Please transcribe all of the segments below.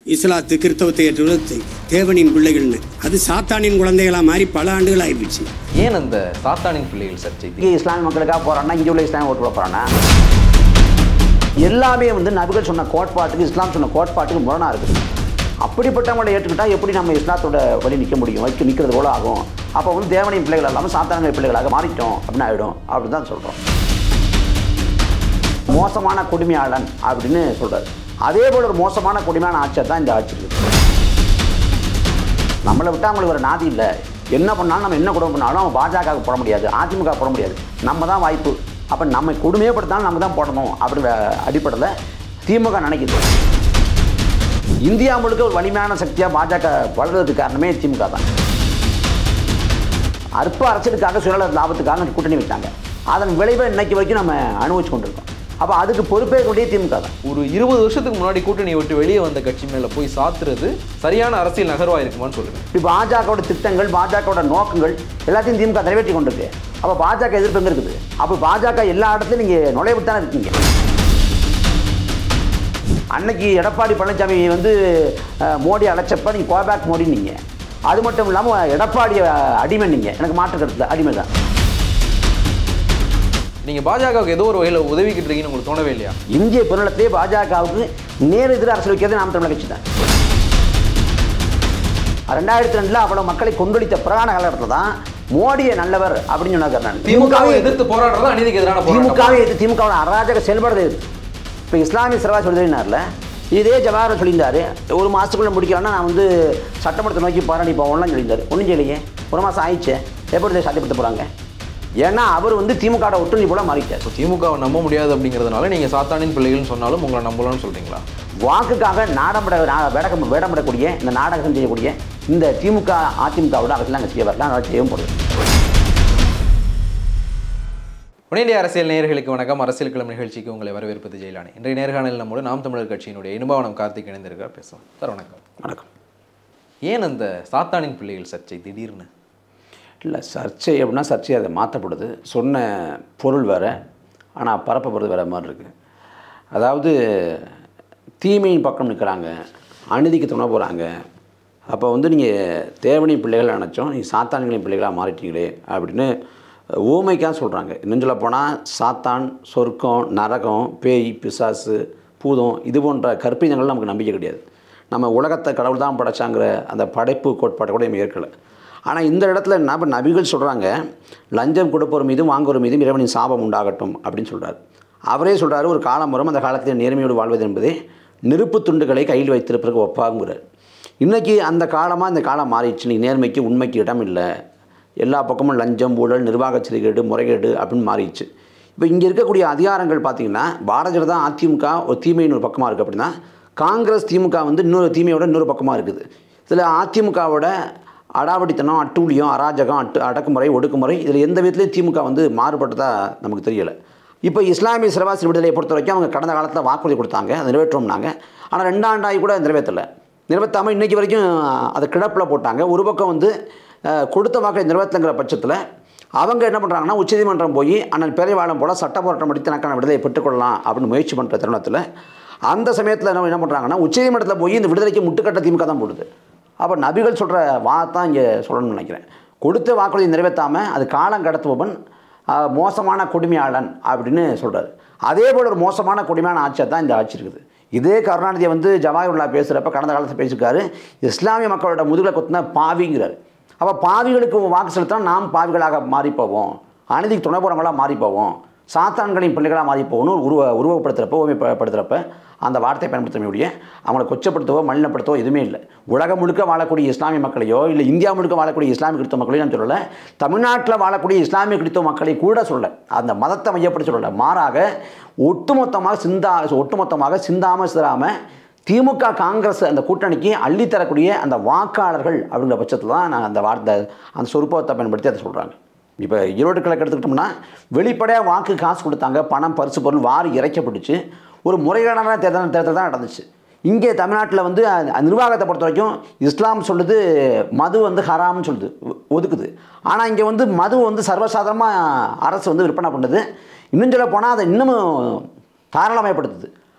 இஸ்லாத்து கிறிஸ்தவத்தை ஏற்றுவது தேவனின் பிள்ளைகள்னு அது சாத்தானின் குழந்தைகளா மாறி பல ஆண்டுகள் ஆயிடுச்சு ஏன் அந்த சாத்தானின் பிள்ளைகள் சர்ச்சை இங்கே இஸ்லாமிய மக்களுக்காக போகிறான்னா இங்கே உள்ள இஸ்லாமிய ஓட்டு போகிறானா எல்லாமே வந்து நபிகள் சொன்ன கோட்பாட்டுக்கு இஸ்லாம் சொன்ன கோட்பாட்டுக்கு முரணாக இருக்குது அப்படிப்பட்டவங்களை ஏற்றுக்கிட்டால் எப்படி நம்ம இஸ்லாத்தோட வழி நிற்க முடியும் வைக்க நிற்கிறது போல ஆகும் அப்போ வந்து தேவனின் பிள்ளைகள் இல்லாமல் சாத்தான பிள்ளைகளாக மாறிட்டோம் அப்படின்னு ஆகிடும் அப்படின்னு தான் சொல்கிறோம் மோசமான குடிமையாளன் அப்படின்னு சொல்கிறார் அதே போல் ஒரு மோசமான குடிமையான ஆட்சியாக தான் இந்த ஆட்சி இருக்குது நம்மளை விட்டால் அவங்களுக்கு ஒரு நாதி இல்லை என்ன பண்ணாலும் நம்ம என்ன குடும்பம் பண்ணாலும் அவன் பாஜக போட முடியாது அதிமுக போட முடியாது நம்ம தான் வாய்ப்பு அப்போ நம்ம கொடுமையப்படுத்தாலும் நம்ம தான் போடணும் அப்படிங்கிற அடிப்படையில் திமுக நினைக்குது இந்தியா முழுக்க ஒரு வலிமையான சக்தியாக பாஜக வளர்றதுக்கு காரணமே திமுக தான் அற்ப அரசியலுக்காக சுயநல லாபத்துக்காக கூட்டணி வச்சாங்க அதன் விளைவை இன்னைக்கு வரைக்கும் நம்ம அனுபவிச்சு கொண்டிருக்கோம் அப்போ அதுக்கு பொறுப்பே கூடிய திமுக தான் ஒரு இருபது வருஷத்துக்கு முன்னாடி கூட்டணியை விட்டு வெளியே வந்த கட்சி மேல போய் சாத்துறது சரியான அரசியல் நகர்வா இருக்குமான்னு சொல்லுங்க இப்படி பாஜகவோட திட்டங்கள் பாஜகவோட நோக்கங்கள் எல்லாத்தையும் திமுக நிறைவேற்றி கொண்டிருக்கு அப்போ பாஜக எதிர்ப்பு எங்க இருக்குது அப்போ பாஜக எல்லா இடத்துலையும் நீங்கள் நுழைவு தானே இருக்கீங்க அன்னைக்கு எடப்பாடி பழனிசாமி வந்து அஹ், மோடி அழைச்சப்ப நீங்கள் கோபேக் மோடி நீங்கள் அது மட்டும் இல்லாமல் எடப்பாடி அஹ், அடிமை நீங்கள் எனக்கு மாற்று கருத்தில் அடிமை தான் நீங்க பாஜகவுக்கு ஏதோ ஒரு வகையில உதவிக்கிட்டு இருக்கீங்கன்னு உங்களுக்கு தோணவே இல்லையா இந்திய பிறலத்திலே பாஜகவுக்கு நேர் எதிர அரசு வைக்கிறது நாம் தமிழர் கட்சி தான் ரெண்டாயிரத்தி ரெண்டில் அவ்வளோ மக்களை கொந்தளித்த பிரதான காலகட்டத்தில் தான் மோடியை நல்லவர் அப்படின்னு சொன்னார் நான் திமுகவை எதிர்த்து போராடுறது அநீதிக்கு எதிரான போராட்டம் திமுகவை எதிர்த்து திமுகவோட அராஜக செயல்படுறது எதிர்த்து இப்போ இஸ்லாமிய சிறவா சொல்லினார்ல இதே ஜவஹர் சொல்லியிருந்தாரு ஒரு மாதத்துக்குள்ளே முடிக்கலன்னா நான் வந்து சட்டமன்றத்தை நோக்கி போராடி போவோம்லாம் சொல்லியிருந்தாரு ஒன்றும் செய்யலையே ஒரு மாதம் ஆயிடுச்சு எப்படி இதை சாத்தியப்படுத்த போகிறாங்க ஏன்னா அவர் வந்து திமுகவோட ஒட்டுணி போல மாறிட்டார் So, திமுகவை நம்ப முடியாது அப்படிங்கிறதுனால நீங்க சாத்தானின் பிள்ளைகள்னு சொன்னாலும் உங்களை நம்பலாம்னு சொல்றீங்களா வாக்குக்காக நாடம்பட நா- வேடகம் வேடமிடக்கூடிய இந்த நாடகம் செய்யக்கூடிய இந்த திமுக அதிமுகவோட அவர்கள் நாங்கள் செய்ய வரலாம் அதை செய்யவும் போடுது உடனடிய அரசியல் நேயர்களுக்கு வணக்கம் அரசியல் கிளம்பு நிகழ்ச்சிக்கு உங்களை வரவேற்பது ஜெயலானி இன்றைய நேர்காணலில் நம்மோடு நாம் தமிழர் கட்சியினுடைய இனுபவனம் கார்த்திக் இணைந்திருக்கார் பேசுவோம் சார் வணக்கம் வணக்கம் ஏன் அந்த சாத்தானின் பிள்ளைகள் சர்ச்சை திடீர்னு இல்லை சர்ச்சை அப்படின்னா சர்ச்சை அதை மாற்றப்படுது சொன்ன பொருள் வேறு ஆனால் பரப்பப்படுறது வேறு மாதிரி இருக்குது அதாவது தீமையின் பக்கம் நிற்கிறாங்க அநீதிக்கு துணை போகிறாங்க அப்போ வந்து நீங்கள் தேவனின் பிள்ளைகள் நினச்சோம் நீங்கள் சாத்தான்களின் பிள்ளைகளாக மாறிட்டீங்களே அப்படின்னு ஊமைக்காக சொல்கிறாங்க இன்னும் சொல்ல போனால் சாத்தான் சொர்க்கம் நரகம் பேய் பிசாசு பூதம் இது போன்ற கற்பிதங்கள் நமக்கு நம்பிக்கை கிடையாது நம்ம உலகத்தை கடவுள் தான் படைச்சாங்கிற அந்த படைப்பு கோட்பாட்டை கூட நம்ம ஏற்கலை ஆனால் இந்த இடத்துல நப நபிகள் சொல்கிறாங்க லஞ்சம் கொடுப்போர் மீதும் வாங்குவோர் மீதும் இறைவனின் சாபம் உண்டாகட்டும் அப்படின்னு சொல்கிறார் அவரே சொல்கிறாரு ஒரு காலம் வரும் அந்த காலத்தில் நேர்மையோடு வாழ்வது என்பதே நெருப்பு துண்டுகளை கையில் வைத்திருப்பதற்கு ஒப்பாகுங்கிறார் இன்றைக்கி அந்த காலமாக இந்த காலம் மாறிடுச்சு நீ நேர்மைக்கு உண்மைக்கு இடம் இல்லை எல்லா பக்கமும் லஞ்சம் ஊழல் நிர்வாக சீர்கேடு முறைகேடு அப்படின்னு மாறிடுச்சு இப்போ இங்கே இருக்கக்கூடிய அதிகாரங்கள் பார்த்தீங்கன்னா பாரதிய ஜனதா அதிமுக ஒரு தீமையின் ஒரு பக்கமாக இருக்குது அப்படின்னா காங்கிரஸ் திமுக வந்து இன்னொரு தீமையோட இன்னொரு பக்கமாக இருக்குது இதில் அதிமுகவோட அடாவடித்தனம் அட்டூழியம் அராஜகம் அட்டு அடக்குமுறை ஒடுக்குமுறை இதில் எந்த விதத்துலையும் திமுக வந்து மாறுபட்டதா நமக்கு தெரியலை இப்போ இஸ்லாமிய சிறவாசி விடுதலையை பொறுத்த வரைக்கும் அவங்க கடந்த காலத்தில் வாக்குறுதி கொடுத்தாங்க அதை நிறைவேற்றோம்னாங்க ஆனால் ரெண்டாண்டாகி கூட நிறைவேற்றலை நிறைவேற்றாமல் இன்றைக்கி வரைக்கும் அதை கிடப்பில் போட்டாங்க ஒரு பக்கம் வந்து அஹ், கொடுத்த வாக்கை நிறைவேற்றங்கிற பட்சத்தில் அவங்க என்ன பண்ணுறாங்கன்னா உச்சநீதிமன்றம் போய் அண்ணன் பேரைவாளம் போல் சட்ட போராட்டம் அடித்து தனக்கான விடுதலையை பெற்றுக்கொள்ளலாம் அப்படின்னு முயற்சி பண்ணுற தருணத்தில் அந்த சமயத்தில் என்ன என்ன பண்ணுறாங்கன்னா உச்சநீதிமன்றத்தில் போய் இந்த விடுதலைக்கு முட்டுக்கட்ட திமுக தான் போடுது அப்போ நபிகள் சொல்கிற வாதான் இங்கே சொல்லணும்னு நினைக்கிறேன் கொடுத்த வாக்குறுதி நிறைவேற்றாமல் அது காலம் கடத்துபவன் ஆஹ், மோசமான குடிமையாளன் அப்படின்னு சொல்கிறார் அதே போல் ஒரு மோசமான குடிமையான ஆட்சியாக தான் இந்த ஆட்சி இருக்குது இதே கருணாநிதியை வந்து ஜவாஹர்லா பேசுகிறப்ப கடந்த காலத்தில் பேசியிருக்காரு இஸ்லாமிய மக்களோட முதுகில் குத்தின பாவிங்கிறார் அப்போ பாவிகளுக்கு வாக்கு செலுத்தினா நாம் பாவிகளாக மாறி போவோம் அநீதிக்கு துணை போகிறவங்களாக மாறி போவோம் சாத்தான்களின் பிள்ளைகளாக மாறி போகணும் உருவ உருவப்படுத்துகிறப்ப உண்மைப்படுத்துகிறப்ப அந்த வார்த்தை பயன்படுத்தக்கூடிய அவங்களை கொச்சப்படுத்தவோ மலினப்படுத்தவோ எதுவுமே இல்லை உலகம் முழுக்க வாழக்கூடிய இஸ்லாமிய மக்களையோ இல்லை இந்தியா முழுக்க வாழக்கூடிய இஸ்லாமிய கிறிஸ்தவ மக்களையும் நான் சொல்லலை தமிழ்நாட்டில் வாழக்கூடிய இஸ்லாமிய கிறிஸ்தவ மக்களை கூட சொல்ல அந்த மதத்தை மையப்படுத்தி சொல்லலை மாறாக ஒட்டுமொத்தமாக சிந்தா ஒட்டுமொத்தமாக சிந்தாமல் சிதாமல் திமுக காங்கிரஸ் அந்த கூட்டணிக்கு அள்ளித்தரக்கூடிய அந்த வாக்காளர்கள் அப்படிங்கிற பட்சத்தில் தான் நான் அந்த வார்த்தை அந்த சொருப்பத்தை பயன்படுத்தி அதை சொல்கிறாங்க இப்போ ஈரோடு கிழக்கு எடுத்துக்கிட்டோம்னா வெளிப்படையாக வாக்கு காசு கொடுத்தாங்க பணம் பரிசு பொருள் வாரி இறைக்கப்பட்டுச்சு ஒரு முறைகேடான தேர்தல் தேர்தல் தான் நடந்துச்சு இங்கே தமிழ்நாட்டில் வந்து அந்த நிர்வாகத்தை பொறுத்த வரைக்கும் இஸ்லாம் சொல்லுது மது வந்து ஹராம்னு சொல்லுது ஒ- ஒதுக்குது ஆனால் இங்கே வந்து மது வந்து சர்வசாதாரணமாக அரசு வந்து விற்பனை பண்ணுது இன்னும் சொல்ல போனால் அதை இன்னமும் தாராளமயப்படுத்துது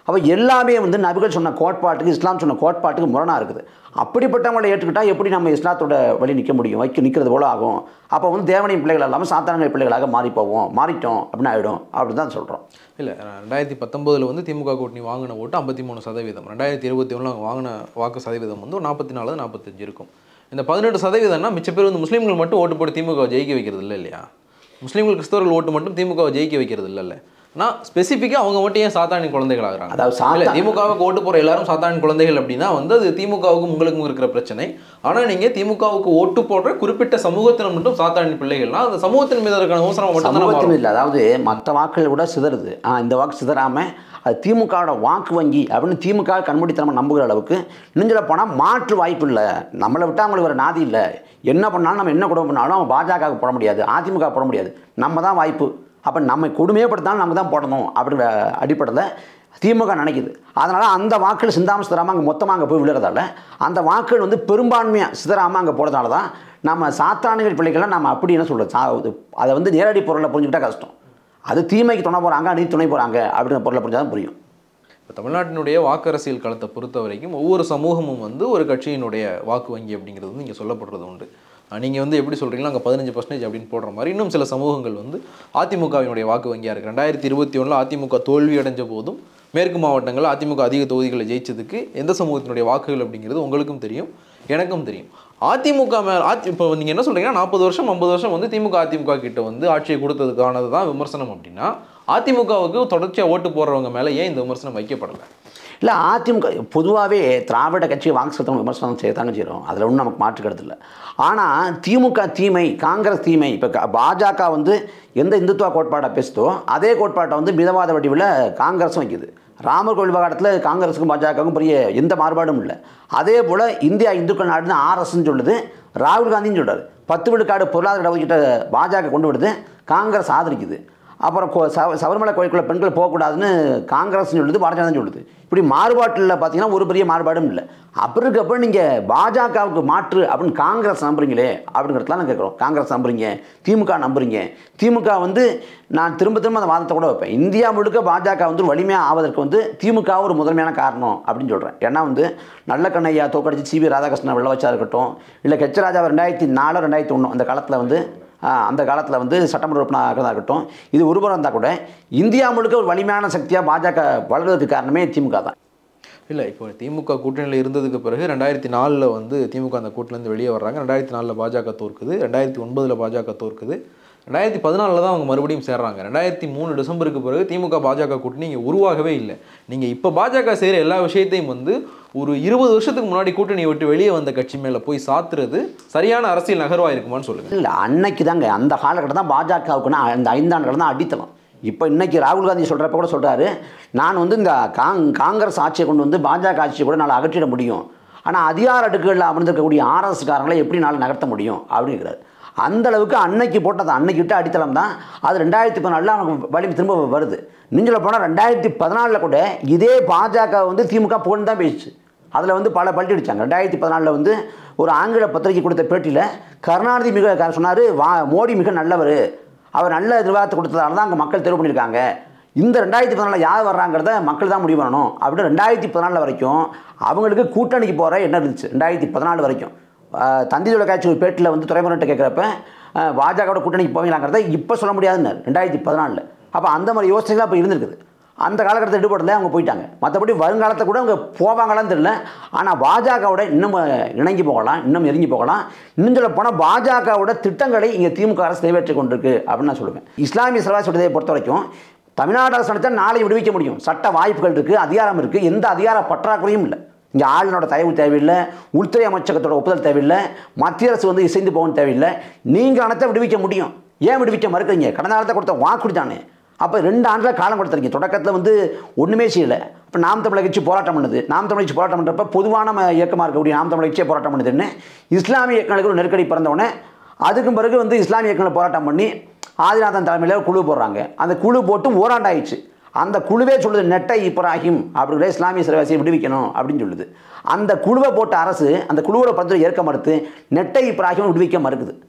அப்போ எல்லாமே வந்து நபிகள் சொன்ன கோட்பாட்டுக்கு இஸ்லாம் சொன்ன கோட்பாட்டுக்கு முரணாக இருக்குது அப்படிப்பட்டவங்களை ஏற்றுக்கிட்டால் எப்படி நம்ம இஸ்லாத்தோட வழி நிற்க முடியும் வைக்க நிற்கிறது போல ஆகும் அப்போ வந்து தேவனின் பிள்ளைகள் இல்லாமல் சாத்தான பிள்ளைகளாக மாறி போவோம் மாறிட்டோம் அப்படின்னு ஆகிடும் அப்படின்னு தான் சொல்கிறோம் இல்லை ரெண்டாயிரத்தி பத்தொம்போதில் வந்து திமுக கூட்டணி வாங்கின ஓட்டு ஐம்பத்தி மூணு சதவீதம் ரெண்டாயிரத்தி இருபத்தி ஒன்றில் அவங்க வாங்கின வாக்கு சதவீதம் வந்து ஒரு நாற்பத்தி நாலு நாற்பத்தஞ்சு இருக்கும் இந்த பதினெட்டு சதவீதம்னா மிச்ச பேர் வந்து முஸ்லீம்கள் மட்டும் ஓட்டு போட்டு திமுக ஜெயிக்க வைக்கிறது இல்லை இல்லையா முஸ்லீம்கள் கிறிஸ்தவர்கள் ஓட்டு மட்டும் திமுக ஜெயிக்க வைக்கிறது இல்லைல்ல ஆனால் ஸ்பெசிஃபிக்காக அவங்க மட்டும் ஏன் சாத்தானின் குழந்தைகள் ஆகுறாங்க அதாவது இல்ல சாத்தா திமுகவுக்கு ஓட்டு போற எல்லாரும் சாத்தானின் குழந்தைகள் அப்படின்னா வந்து அது திமுகவுக்கும் உங்களுக்கும் இருக்கிற பிரச்சனை ஆனா நீங்க திமுகவுக்கு ஓட்டு போடுற குறிப்பிட்ட சமூகத்தினர் மட்டும் சாத்தானின் பிள்ளைகள்னா அந்த சமூகத்தின் மீது இருக்கிற அவசரம் மட்டும் சமூகத்தின் தான் இல்லை அதாவது மற்ற வாக்குகள் விட சிதறுது ஆனால் இந்த வாக்கு சிதறாமல் அது திமுகவோட வாக்கு வங்கி அப்படின்னு திமுக கண்மூடித்தனமாக நம்புகிற அளவுக்கு நெஞ்சில் போனால் மாற்று வாய்ப்பு இல்லை நம்மளை விட்டால் அவங்களுக்கு வேறு நாதி இல்லை என்ன பண்ணாலும் நம்ம என்ன குடும்பம் பண்ணாலும் அவங்க பாஜகவுக்கு போட முடியாது அதிமுக போட முடியாது நம்ம தான் வாய்ப்பு அப்போ நம்ம கொடுமையப்படுத்தாலும் நம்ம தான் போடணும் அப்படிங்கிற அடிப்படையில் திமுக நினைக்குது அதனால் அந்த வாக்குகள் சிந்தாமல் சிதறாமல் அங்கே மொத்தமாக அங்கே போய் விழுறதால அந்த வாக்குகள் வந்து பெரும்பான்மையாக சிதறாமல் அங்கே போடுறதால தான் நம்ம சாத்தானுகள் பிள்ளைகளை நம்ம அப்படி என்ன சொல்கிறது சா இது- அதை வந்து நேரடி பொருளை புரிஞ்சுக்கிட்டா கஷ்டம் அது தீமைக்கு துணை போகிறாங்க நீ துணை போகிறாங்க அப்படிங்கிற பொருளை புரிஞ்சால் தான் புரியும் இப்போ தமிழ்நாட்டினுடைய வாக்கு அரசியல் களத்தை பொறுத்த வரைக்கும் ஒவ்வொரு சமூகமும் வந்து ஒரு கட்சியினுடைய வாக்கு வங்கி அப்படிங்கிறது வந்து இங்கே சொல்லப்படுறது உண்டு நீங்கள் வந்து எப்படி சொல்கிறீங்களோ அங்கே பதினஞ்சு பர்சன்டேஜ் அப்படின்னு போடுற மாதிரி இன்னும் சில சமூகங்கள் வந்து அதிமுகவினுடைய வாக்கு வங்கியாக இருக்குது ரெண்டாயிரத்தி இருபத்தி ஒன்றில் அதிமுக தோல்வி அடைஞ்ச போதும் மேற்கு மாவட்டங்கள் அதிமுக அதிக தொகுதிகளை ஜெயிச்சதுக்கு எந்த சமூகத்தினுடைய வாக்குகள் அப்படிங்கிறது உங்களுக்கும் தெரியும் எனக்கும் தெரியும் அதிமுக மேலே அதி இப்போ நீங்கள் என்ன சொல்கிறீங்கன்னா நாற்பது வருஷம் ஐம்பது வருஷம் வந்து திமுக அதிமுக கிட்ட வந்து ஆட்சியை கொடுத்ததுக்கானது தான் விமர்சனம் அப்படின்னா அதிமுகவுக்கு தொடர்ச்சியாக ஓட்டு போடுறவங்க மேலே ஏன் இந்த விமர்சனம் வைக்கப்படலை இல்லை அதிமுக பொதுவாகவே திராவிட கட்சி வாக்கு செலுத்தவங்க விமர்சனம் செய்யத்தாங்க செய்கிறோம் அதில் ஒன்றும் நமக்கு மாற்று கருத்து இல்லை ஆனால் திமுக தீமை காங்கிரஸ் தீமை இப்போ க- பாஜக வந்து எந்த இந்துத்துவ கோட்பாடை பேசுதோ அதே கோட்பாட்டை வந்து மிதவாத வடிவில் காங்கிரஸும் வைக்குது ராமர் கோவில் விவகாரத்தில் காங்கிரஸுக்கும் பாஜகவுக்கும் பெரிய எந்த மாறுபாடும் இல்லை அதே போல் இந்தியா இந்துக்கள் நாடுன்னு ஆர்எஸ்ன்னு சொல்லுது ராகுல் காந்தின்னு சொல்றாரு பத்து விழுக்காடு பொருளாதார இடஒதுக்கீட்டை பாஜக கொண்டு விடுது காங்கிரஸ் ஆதரிக்குது அப்புறம் கொ- சவ சபரிமலை கோயிலுக்குள்ள பெண்கள் போகக்கூடாதுன்னு காங்கிரஸ் சொல்லுது பாரதிய ஜனதா சொல்லுது இப்படி மாறுபாட்டில் பார்த்தீங்கன்னா ஒரு பெரிய மாறுபாடும் இல்லை அப்படி இருக்கப்போ நீங்கள் பாஜகவுக்கு மாற்று அப்படின்னு காங்கிரஸ் நம்புறீங்களே அப்படிங்கிறதுலாம் நான் கேட்குறோம் காங்கிரஸ் நம்புறீங்க திமுக நம்புறீங்க திமுக வந்து நான் திரும்ப திரும்ப அந்த வாதத்தை கூட வைப்பேன் இந்தியா முழுக்க பாஜக வந்து வலிமையாக ஆவதற்கு வந்து திமுக ஒரு முதன்மையான காரணம் அப்படின்னு சொல்கிறேன் ஏன்னா வந்து நல்ல கண்ணையா தோக்கடிச்சு சிவி ராதாகிருஷ்ணன் வெள்ள வச்சா இருக்கட்டும் இல்லை கெச்ச ராஜா ரெண்டாயிரத்தி நாலு ரெண்டாயிரத்தி ஒன்று அந்த காலத்தில் வந்து ஆஹ், அந்த காலத்தில் வந்து சட்டமன்ற உறுப்பினராக இருக்கட்டும் இது ஒருபுறம் இருந்தால் கூட இந்தியா முழுக்க ஒரு வலிமையான சக்தியாக பாஜக வளர்வதற்கு காரணமே திமுக தான் இல்லை இப்போ திமுக கூட்டணியில் இருந்ததுக்கு பிறகு ரெண்டாயிரத்தி நாலில் வந்து திமுக அந்த கூட்டிலேருந்து வெளியே வர்றாங்க ரெண்டாயிரத்தி நாலில் பாஜக தோற்குது ரெண்டாயிரத்தி ஒன்பதில் பாஜக தோற்குது ரெண்டாயிரத்தி பதினாலில் தான் அவங்க மறுபடியும் சேர்றாங்க ரெண்டாயிரத்தி மூணு டிசம்பருக்கு பிறகு திமுக பாஜக கூட்டணி இங்கே உருவாகவே இல்லை நீங்கள் இப்போ பாஜக செய்கிற எல்லா விஷயத்தையும் வந்து ஒரு இருபது வருஷத்துக்கு முன்னாடி கூட்டணியை விட்டு வெளியே வந்த கட்சி மேலே போய் சாத்துறது சரியான அரசியல் நகர்வாக இருக்குமான்னு சொல்லுங்கள் இல்லை அன்னைக்கு தாங்க அந்த காலகட்டம் தான் பாஜகவுக்குன்னா அந்த ஐந்தாண்டுகள் தான் அடித்தளம் இப்போ இன்னைக்கு ராகுல் காந்தி சொல்கிறப்ப கூட சொல்கிறாரு நான் வந்து இந்த காங் காங்கிரஸ் ஆட்சியை கொண்டு வந்து பாஜக ஆட்சியை கூட நான் அகற்றிட முடியும் ஆனால் அதிகார அடுக்குகளில் அமர்ந்திருக்கக்கூடிய ஆர்எஸ்காரங்களை எப்படி நாள் நகர்த்த முடியும் அப்படிங்கிறார் அந்த அளவுக்கு அன்னைக்கு போட்டது அன்னைக்கு விட்ட அடித்தளம் தான் அது ரெண்டாயிரத்தி பதினாலில் அவனுக்கு வலிமை திரும்ப வருது நீங்கள போனால் ரெண்டாயிரத்தி பதினாலில் கூட இதே பாஜக வந்து திமுக புகழ்ந்து தான் பேசிச்சு அதில் வந்து பல பல்ட்டி அடிச்சாங்க ரெண்டாயிரத்தி பதினாலில் வந்து ஒரு ஆங்கில பத்திரிகை கொடுத்த பேட்டியில் கருணாநிதி மிக சொன்னார் வா மோடி மிக நல்லவர் அவர் நல்ல நிர்வாகத்தை கொடுத்ததால தான் அங்கே மக்கள் தேர்வு பண்ணியிருக்காங்க இந்த ரெண்டாயிரத்தி பதினாலில் யார் வர்றாங்கிறத மக்கள் தான் முடிவு பண்ணணும் அப்படின்னு ரெண்டாயிரத்தி பதினாலில் வரைக்கும் அவங்களுக்கு கூட்டணிக்கு போகிற என்ன இருந்துச்சு ரெண்டாயிரத்தி பதினாலு வரைக்கும் ஆஹ் தந்தி தொலைக்காட்சி ஒரு பேட்டில் வந்து துறைமுகன்ட்ட கேட்குறப்ப பாஜகவோட கூட்டணிக்கு போவீங்களாங்கிறத இப்போ சொல்ல முடியாதுன்னு ரெண்டாயிரத்தி பதினாலில் அப்போ அந்த மாதிரி யோசனைகள் அப்போ இருந்திருக்குது அந்த காலகட்டத்தில் ஈடுபடல அவங்க போயிட்டாங்க மற்றபடி வருங்காலத்தை கூட அவங்க போவாங்களான்னு தெரியல ஆனால் பாஜகவோட இன்னும் இணங்கி போகலாம் இன்னும் எரிஞ்சு போகலாம் இன்னும் சொல்ல போனால் பாஜகவோட திட்டங்களை இங்கே திமுக அரசு நிறைவேற்றி கொண்டிருக்கு அப்படின்னு நான் சொல்லுவேன் இஸ்லாமிய சிலவாசி விடுதலை பொறுத்த வரைக்கும் தமிழ்நாடு அரசு நினைச்சா நாளை விடுவிக்க முடியும் சட்ட வாய்ப்புகள் இருக்குது அதிகாரம் இருக்குது எந்த அதிகார பற்றாக்குறையும் இல்லை இங்கே ஆளுநரோட தயவு தேவையில்லை உள்துறை அமைச்சகத்தோட ஒப்புதல் தேவையில்லை மத்திய அரசு வந்து இசைந்து போகணும் தேவையில்லை நீங்கள் அனைத்தை விடுவிக்க முடியும் ஏன் விடுவிக்க மறுக்கிறீங்க கடந்த காலத்தை கொடுத்த வாக்குறுதி தானே அப்போ ரெண்டு ஆண்டில் காலம் கொடுத்துருக்கீங்க தொடக்கத்தில் வந்து ஒன்றுமே செய்யலை இப்போ நாம் தமிழர் கட்சி போராட்டம் பண்ணுது நாம் தமிழ் கட்சி போராட்டம் பண்ணுறப்ப பொதுவான ம- இயக்கமாக இருக்கக்கூடிய நாம் தமிழர் கட்சியே போராட்டம் பண்ணுதுன்னு இஸ்லாமிய இயக்கங்களுக்கு ஒரு நெருக்கடி பிறந்தவுடனே அதுக்கும் பிறகு வந்து இஸ்லாமிய இயக்கங்கள் போராட்டம் பண்ணி ஆதிநாதன் தலைமையில் குழு போடுறாங்க அந்த குழு போட்டு ஓராண்டாயிடுச்சு அந்த குழுவே சொல்லுது நெட்டை இப்ராஹிம் அப்படிங்கிற இஸ்லாமிய சிறைவாசியை விடுவிக்கணும் அப்படின்னு சொல்லுது அந்த குழுவை போட்ட அரசு அந்த குழுவோட பரிந்துரை ஏற்க மறுத்து நெட்டை இப்ராஹிம் விடுவிக்க மறுக்குது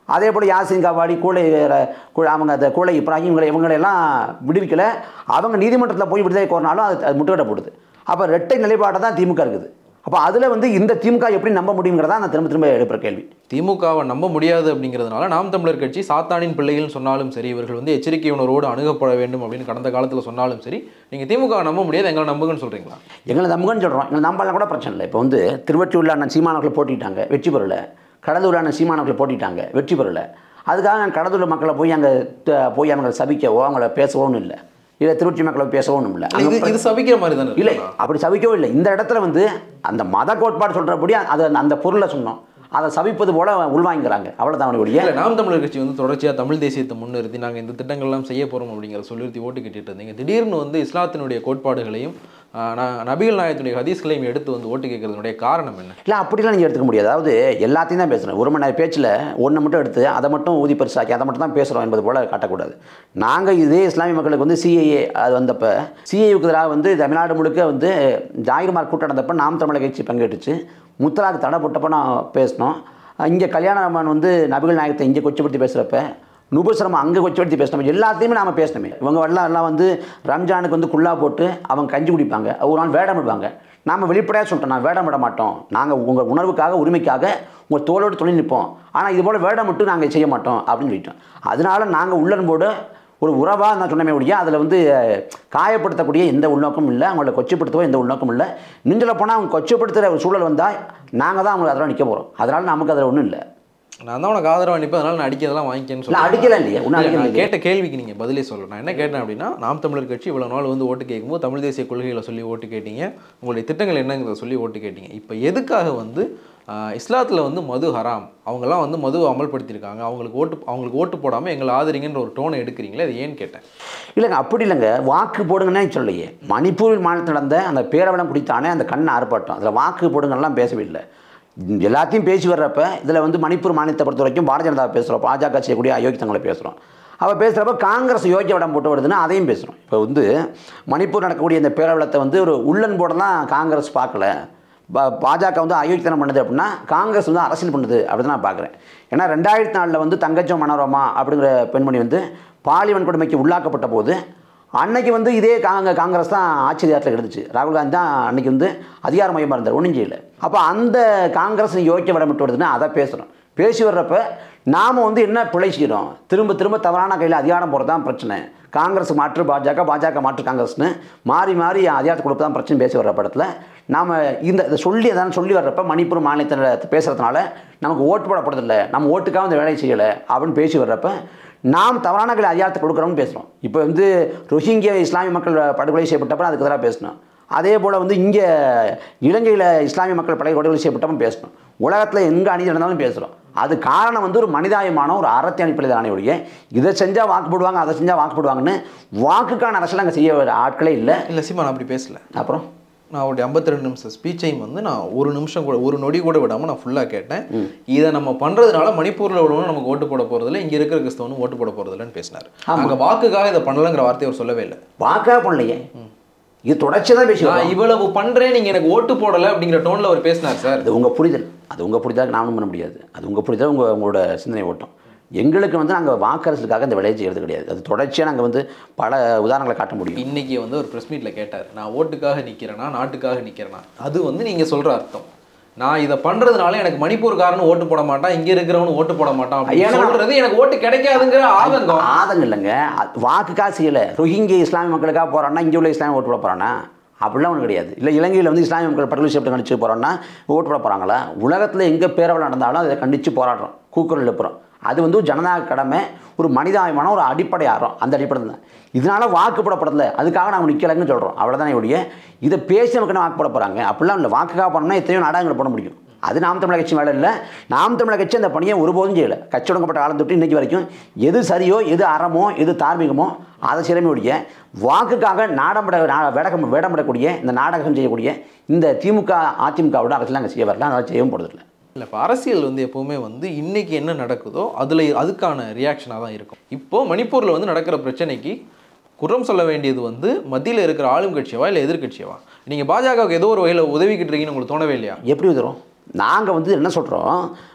அதே போல் யாசின் கவாடி கூலை கூ- அவங்க அந்த கூலை இப்ராஹிம் இவங்களை இவங்களெல்லாம் விடுவிக்கலை அவங்க நீதிமன்றத்தில் போய் விடுதலை கோரினாலும் அது அது முட்டுக்கட்டப்படுது அப்போ ரெட்டை நிலைப்பாட்டை தான் திமுக இருக்குது அப்போ அதில் வந்து இந்த திமுக எப்படி நம்ப முடியுங்கிறதா நான் திரும்ப திரும்ப எழுப்புற கேள்வி திமுகவை நம்ப முடியாது அப்படிங்கிறதுனால நாம் தமிழர் கட்சி சாத்தானின் பிள்ளைகள் சொன்னாலும் சரி இவர்கள் வந்து எச்சரிக்கை உணர்வோடு அணுகப்பட வேண்டும் அப்படின்னு கடந்த காலத்தில் சொன்னாலும் சரி நீங்கள் திமுகவை நம்ப முடியாது எங்களை நம்புங்கன்னு சொல்கிறீங்களா எங்களை நம்புங்கன்னு சொல்கிறோம் எங்களை நம்பலாம் கூட பிரச்சனை இல்லை இப்போ வந்து திருவற்றியூரில் அண்ணன் சீமானவர்கள் போட்டிட்டாங்க வெற்றி பெறல கடலூரில் அண்ணன் சீமானவர்கள் போட்டிட்டாங்க வெற்றி பெறல அதுக்காக நான் கடலூர் மக்களை போய் அங்கே போய் அவங்களை சபிக்கவோ அவங்கள பேசவோன்னு இல்லை இல்லை திருச்சி மக்களை பேசவும் இல்லை இது இது சபிக்கிற மாதிரி தானே இல்லை இருக்குங்களா? அப்படி சபிக்கவும் இல்லை இந்த இடத்துல வந்து அந்த மத கோட்பாடு சொல்கிறபடி அது அந்த பொருளை சொன்னோம் அதை சபிப்பது போல உள்வாங்கிறாங்க அவ்வளோதான் அவனுடைய இல்ல நாம் தமிழர் கட்சி வந்து தொடர்ச்சியாக தமிழ் தேசியத்தை முன்னிறுத்தி நாங்கள் இந்த திட்டங்கள்லாம் செய்ய போகிறோம் அப்படிங்கிற சொல்லிருத்தி ஓட்டு கேட்டுட்டு இருந்தீங்க திடீர்னு வந்து இஸ்லாத்தினுடைய கோட்பாடுகளையும் ஆஹ், ந- நபிகள் நாயகத்துடைய ஹதீஸ்களையும் எடுத்து வந்து ஓட்டு கேட்கறதுனுடைய காரணம் என்ன இல்லை அப்படிலாம் நீங்கள் எடுத்துக்க முடியாது அதாவது எல்லாத்தையும் தான் பேசணும் ஒரு மணி நேரம் பேச்சில் ஒன்று மட்டும் எடுத்து அதை மட்டும் ஊதி பெருசாக்கி அதை மட்டும் தான் பேசுகிறோம் என்பது போல் காட்டக்கூடாது நாங்கள் இதே இஸ்லாமிய மக்களுக்கு வந்து சிஏஏ அது வந்தப்போ சிஏயுக்கு எதிராக வந்து தமிழ்நாடு முழுக்க வந்து ஜாகிர்மார் கூட்டம் நடந்தப்போ நாம் தமிழக கட்சி பங்கேற்றுச்சு முத்தலாக்கு தடை போட்டப்போ நான் பேசினோம் இங்கே கல்யாணராமன் வந்து நபிகள் நாயகத்தை இங்கே கொச்சப்படுத்தி பேசுகிறப்ப நுபுசரம் அங்கே கொச்சப்படுத்தி பேசணும் எல்லாத்தையுமே நாம பேசணுமே இவங்க எல்லாம் எல்லாம் வந்து ரம்ஜானுக்கு வந்து குல்லா போட்டு அவங்க கஞ்சி குடிப்பாங்க ஒரு நாள் வேடம் விடுவாங்க நாம் வெளிப்படையாக சொல்லிட்டோம் நான் வேடம் விட மாட்டோம் நாங்கள் உங்கள் உணர்வுக்காக உரிமைக்காக உங்கள் தோளோடு துணை நிற்போம் ஆனால் இது போல் வேடம் விட்டு நாங்கள் செய்ய மாட்டோம் அப்படின்னு சொல்லிட்டோம் அதனால நாங்கள் உள்ளன்போடு ஒரு உறவாக நான் சொன்னமே ஒழிய அதில் வந்து அஹ், காயப்படுத்தக்கூடிய எந்த உள்நோக்கமும் இல்லை அவங்கள கொச்சப்படுத்தவோ எந்த உள்நோக்கமும் இல்லை நெஞ்சில் போனால் அவங்க கொச்சப்படுத்துகிற ஒரு சூழல் வந்தால் நாங்கள் தான் அவங்களை அதெல்லாம் நிற்க போகிறோம் அதனால் நமக்கு அதில் ஒன்றும் இல்லை நான் தான் உனக்கு ஆதரவாக நிற்பேன் அதனால நான் அடிக்கிறதெல்லாம் வாங்கிக்கேன்னு இல்லை சொல்றேன். அடிக்கலாம் இல்லையா ஒன்றும் இல்ல, அடிக்கலாம் நான் இல்லையா கேட்ட கேள்விக்கு நீங்கள் பதிலே சொல்லணும் நான் என்ன கேட்டேன் அப்படின்னா நாம் தமிழர் கட்சி இவ்வளோ நாள் வந்து ஓட்டு கேட்கும்போது தமிழ் தேசிய கொள்கைகளை சொல்லி ஓட்டு கேட்டீங்க உங்களுடைய திட்டங்கள் என்னங்கிறத சொல்லி ஓட்டு கேட்டீங்க இப்போ எதுக்காக வந்து இஸ்லாத்தில் வந்து மது ஹராம் அவங்கெல்லாம் வந்து மதுவை அமல்படுத்தியிருக்காங்க அவங்களுக்கு ஓட்டு அவங்களுக்கு ஓட்டு போடாமல் எங்களை ஆதரிங்கன்ற ஒரு டோனை எடுக்கிறீங்களே அது ஏன்னு கேட்டேன் இல்லைங்க அப்படி இல்லைங்க வாக்கு போடுங்கன்னே சொல்லலையே மணிப்பூர் மாநிலத்தில் நடந்த அந்த பேரவலம் குடித்தானே அந்த கண் ஆர்ப்பாட்டம் அதில் வாக்கு போடுங்கலாம் பேசவே இல்லை எல்லாத்தையும் பேசி வர்றப்ப இதில் வந்து மணிப்பூர் மாநிலத்தை பொறுத்த வரைக்கும் பாரதிய ஜனதா பேசுகிறோம் பாஜக செய்யக்கூடிய அயோக்கியத்தங்களை பேசுகிறோம் அவள் பேசுகிறப்ப காங்கிரஸ் யோக்கிய வடம் போட்டு வருதுன்னா அதையும் பேசுகிறோம் இப்போ வந்து மணிப்பூர் நடக்கக்கூடிய இந்த பேரவலத்தை வந்து ஒரு உள்ளன் போட தான் காங்கிரஸ் பார்க்கல பா- பாஜக வந்து அயோக்கியத்தனம் பண்ணுது அப்படின்னா காங்கிரஸ் வந்து அரசியல் பண்ணுது அப்படி தான் நான் பார்க்குறேன் ஏன்னா ரெண்டாயிரத்தி நாலில் வந்து தங்கச்சம் மனோரமா அப்படிங்கிற பெண்மணி வந்து பாலியல் கொடுமைக்கு உள்ளாக்கப்பட்ட போது அன்னைக்கு வந்து இதே காங்க காங்கிரஸ் தான் ஆட்சி அதிகாரத்தில் இருந்துச்சு ராகுல் காந்தி தான் அன்னைக்கு வந்து அதிகார மையமாக இருந்தார் ஒன்றும் செய்யல அப்போ அந்த காங்கிரஸ் யோக்கிய விடமிட்டு வருதுன்னா அதை பேசுகிறோம் பேசி வர்றப்ப நாம் வந்து என்ன பிழை செய்கிறோம் திரும்ப திரும்ப தவறான கையில் அதிகாரம் போகிறது தான் பிரச்சனை காங்கிரஸ் மாற்று பாஜக பாஜக மாற்று காங்கிரஸ்னு மாறி மாறி அதிகாரத்தை கொடுப்பு தான் பிரச்சனை பேசி வர்ற படத்தில் நாம் இந்த இதை சொல்லி அதான் சொல்லி வர்றப்ப மணிப்பூர் மாநிலத்தில் பேசுகிறதுனால நமக்கு ஓட்டு போடப்படுறதில்ல நம்ம ஓட்டுக்காக இந்த வேலையை செய்யலை அப்படின்னு பேசி வர்றப்ப நாம் தவறான கையில் அதிகாரத்தை கொடுக்குறோம்னு பேசுகிறோம் இப்போ வந்து ரோஹிங்கிய இஸ்லாமிய மக்கள் படுகொலை செய்யப்பட்டப்ப அதுக்கு எதிராக பேசணும் அதே போல் வந்து இங்கே இலங்கையில் இஸ்லாமிய மக்கள் படை படுகொலை செய்யப்பட்டப்ப பேசணும் உலகத்தில் எங்கே அநீதி நடந்தாலும் பேசுகிறோம் அது காரணம் வந்து ஒரு மனிதாயமான ஒரு அறத்தை அனுப்பியது தானே ஒழிய இதை செஞ்சால் வாக்கு போடுவாங்க அதை செஞ்சால் வாக்கு போடுவாங்கன்னு வாக்குக்கான அரசியல் அங்கே செய்ய வர ஆட்களே இல்லை இல்லை சீமா நான் அப்படி பேசல அப்புறம் நான் அவருடைய 52 நிமிஷம் ஸ்பீச்சையும் வந்து நான் ஒரு நிமிஷம் கூட ஒரு நொடி கூட விடாமல் நான் ஃபுல்லாக கேட்டேன் இதை நம்ம பண்ணுறதுனால மணிப்பூரில் உள்ளவனும் நமக்கு ஓட்டு போட போகிறதில்ல இங்கே இருக்கிற கிறிஸ்தவனும் ஓட்டு போட போகிறதில்லன்னு பேசினார் அங்கே வாக்குக்காக இதை பண்ணலங்கிற வார்த்தையை அவர் சொல்லவே இல்லை வாக்காக பண்ணலையே இது தொடர்ச்சி தான் பேசி நான் இவ்வளவு பண்றேன் நீங்க எனக்கு ஓட்டு போடல அப்படிங்கிற டோன்ல அவர் பேசினார் சார் அது உங்கள் புரிதல் அது உங்கள் புரிதல் நானும் பண்ண முடியாது அது உங்கள் புரிதல் உங்கள் உங்களோட சிந்தனை ஓட்டம் எங்களுக்கு வந்து நாங்கள் வாக்கரசுக்காக இந்த விளையாட்டு செய்கிறது கிடையாது அது தொடர்ச்சியாக நாங்கள் வந்து பல உதாரணங்களை காட்ட முடியும் இன்னைக்கு வந்து ஒரு ப்ரெஸ் மீட்ல கேட்டார் நான் ஓட்டுக்காக நிக்கிறேனா நாட்டுக்காக நிக்கிறேனா அது வந்து நீங்க சொல்ற அர்த்தம் நான் இதை பண்றதுனால எனக்கு மணிப்பூர்காரன் ஓட்டு போட மாட்டான் இங்க இருக்கிறவனு ஓட்டு போட மாட்டான் அப்படின்னு ஏன்னா- சொல்றது எனக்கு ஓட்டு கிடைக்காதுங்கிற ஆதங்கம் ஆதங்கம் இல்லைங்க அது வாக்குக்காக செய்யலை ரோஹிங்கிய இஸ்லாமிய மக்களுக்காக போகிறான்னா இங்கே உள்ள இஸ்லாமிய ஓட்டு போட போகிறானா அப்படிலாம் ஒன்றும் கிடையாது இல்லை இலங்கையில் வந்து இஸ்லாமிய மக்கள் படுகொலை செய்யப்பட்டு கண்டிச்சு போகிறோன்னா ஓட்டு போட போகிறாங்களா உலகத்தில் எங்கே பேரவல் நடந்தாலும் அதை கண்டித்து போராடுறோம் கூக்குரல் எழுப்புறோம் அது வந்து ஒரு ஜனநாயக கடமை ஒரு மனிதாயமான ஒரு அடிப்படை ஆறோம் அந்த அடிப்படை தான் இதனால வாக்கு போடப்படல அதுக்காக நாங்கள் நிற்கலைன்னு சொல்கிறோம் அவ்வளோதானே ஒழிய இதை பேசி நமக்கு என்ன வாக்கு போட போகிறாங்க அப்படிலாம் இல்லை வாக்குக்காக பண்ணணும்னா எத்தனையோ நாடகங்களை போட முடியும் அது நாம் தமிழர் கட்சி வேலை இல்லை நாம் தமிழர் கட்சி அந்த பணியை ஒருபோதும் செய்யலை கட்சி தொடங்கப்பட்ட காலம் தொட்டு இன்னைக்கு வரைக்கும் எது சரியோ எது அறமோ எது தார்மீகமோ அதை சிறமையுடைய வாக்குக்காக நாடம்பட நா- வேடகம் வேடமிடக்கூடிய இந்த நாடகம் செய்யக்கூடிய இந்த திமுக அதிமுகவோட அரசியல் நாங்கள் செய்ய வரல அதை செய்யவும் போகிறதில்ல இல்லை இப்போ அரசியல் வந்து எப்போவுமே வந்து இன்னைக்கு என்ன நடக்குதோ அதில் அதுக்கான ரியாக்ஷனாக தான் இருக்கும் இப்போ மணிப்பூரில் வந்து நடக்கிற பிரச்சனைக்கு குற்றம் சொல்ல வேண்டியது வந்து மத்தியில் இருக்கிற ஆளும் கட்சியவா இல்லை எதிர்க்கட்சியவா நீங்கள் பாஜகவுக்கு ஏதோ ஒரு வகையில் உதவிக்கிட்டு இருக்கீங்கன்னு உங்களுக்கு தோணவே இல்லையா எப்படி உதவும் நாங்கள் வந்து என்ன சொல்கிறோம்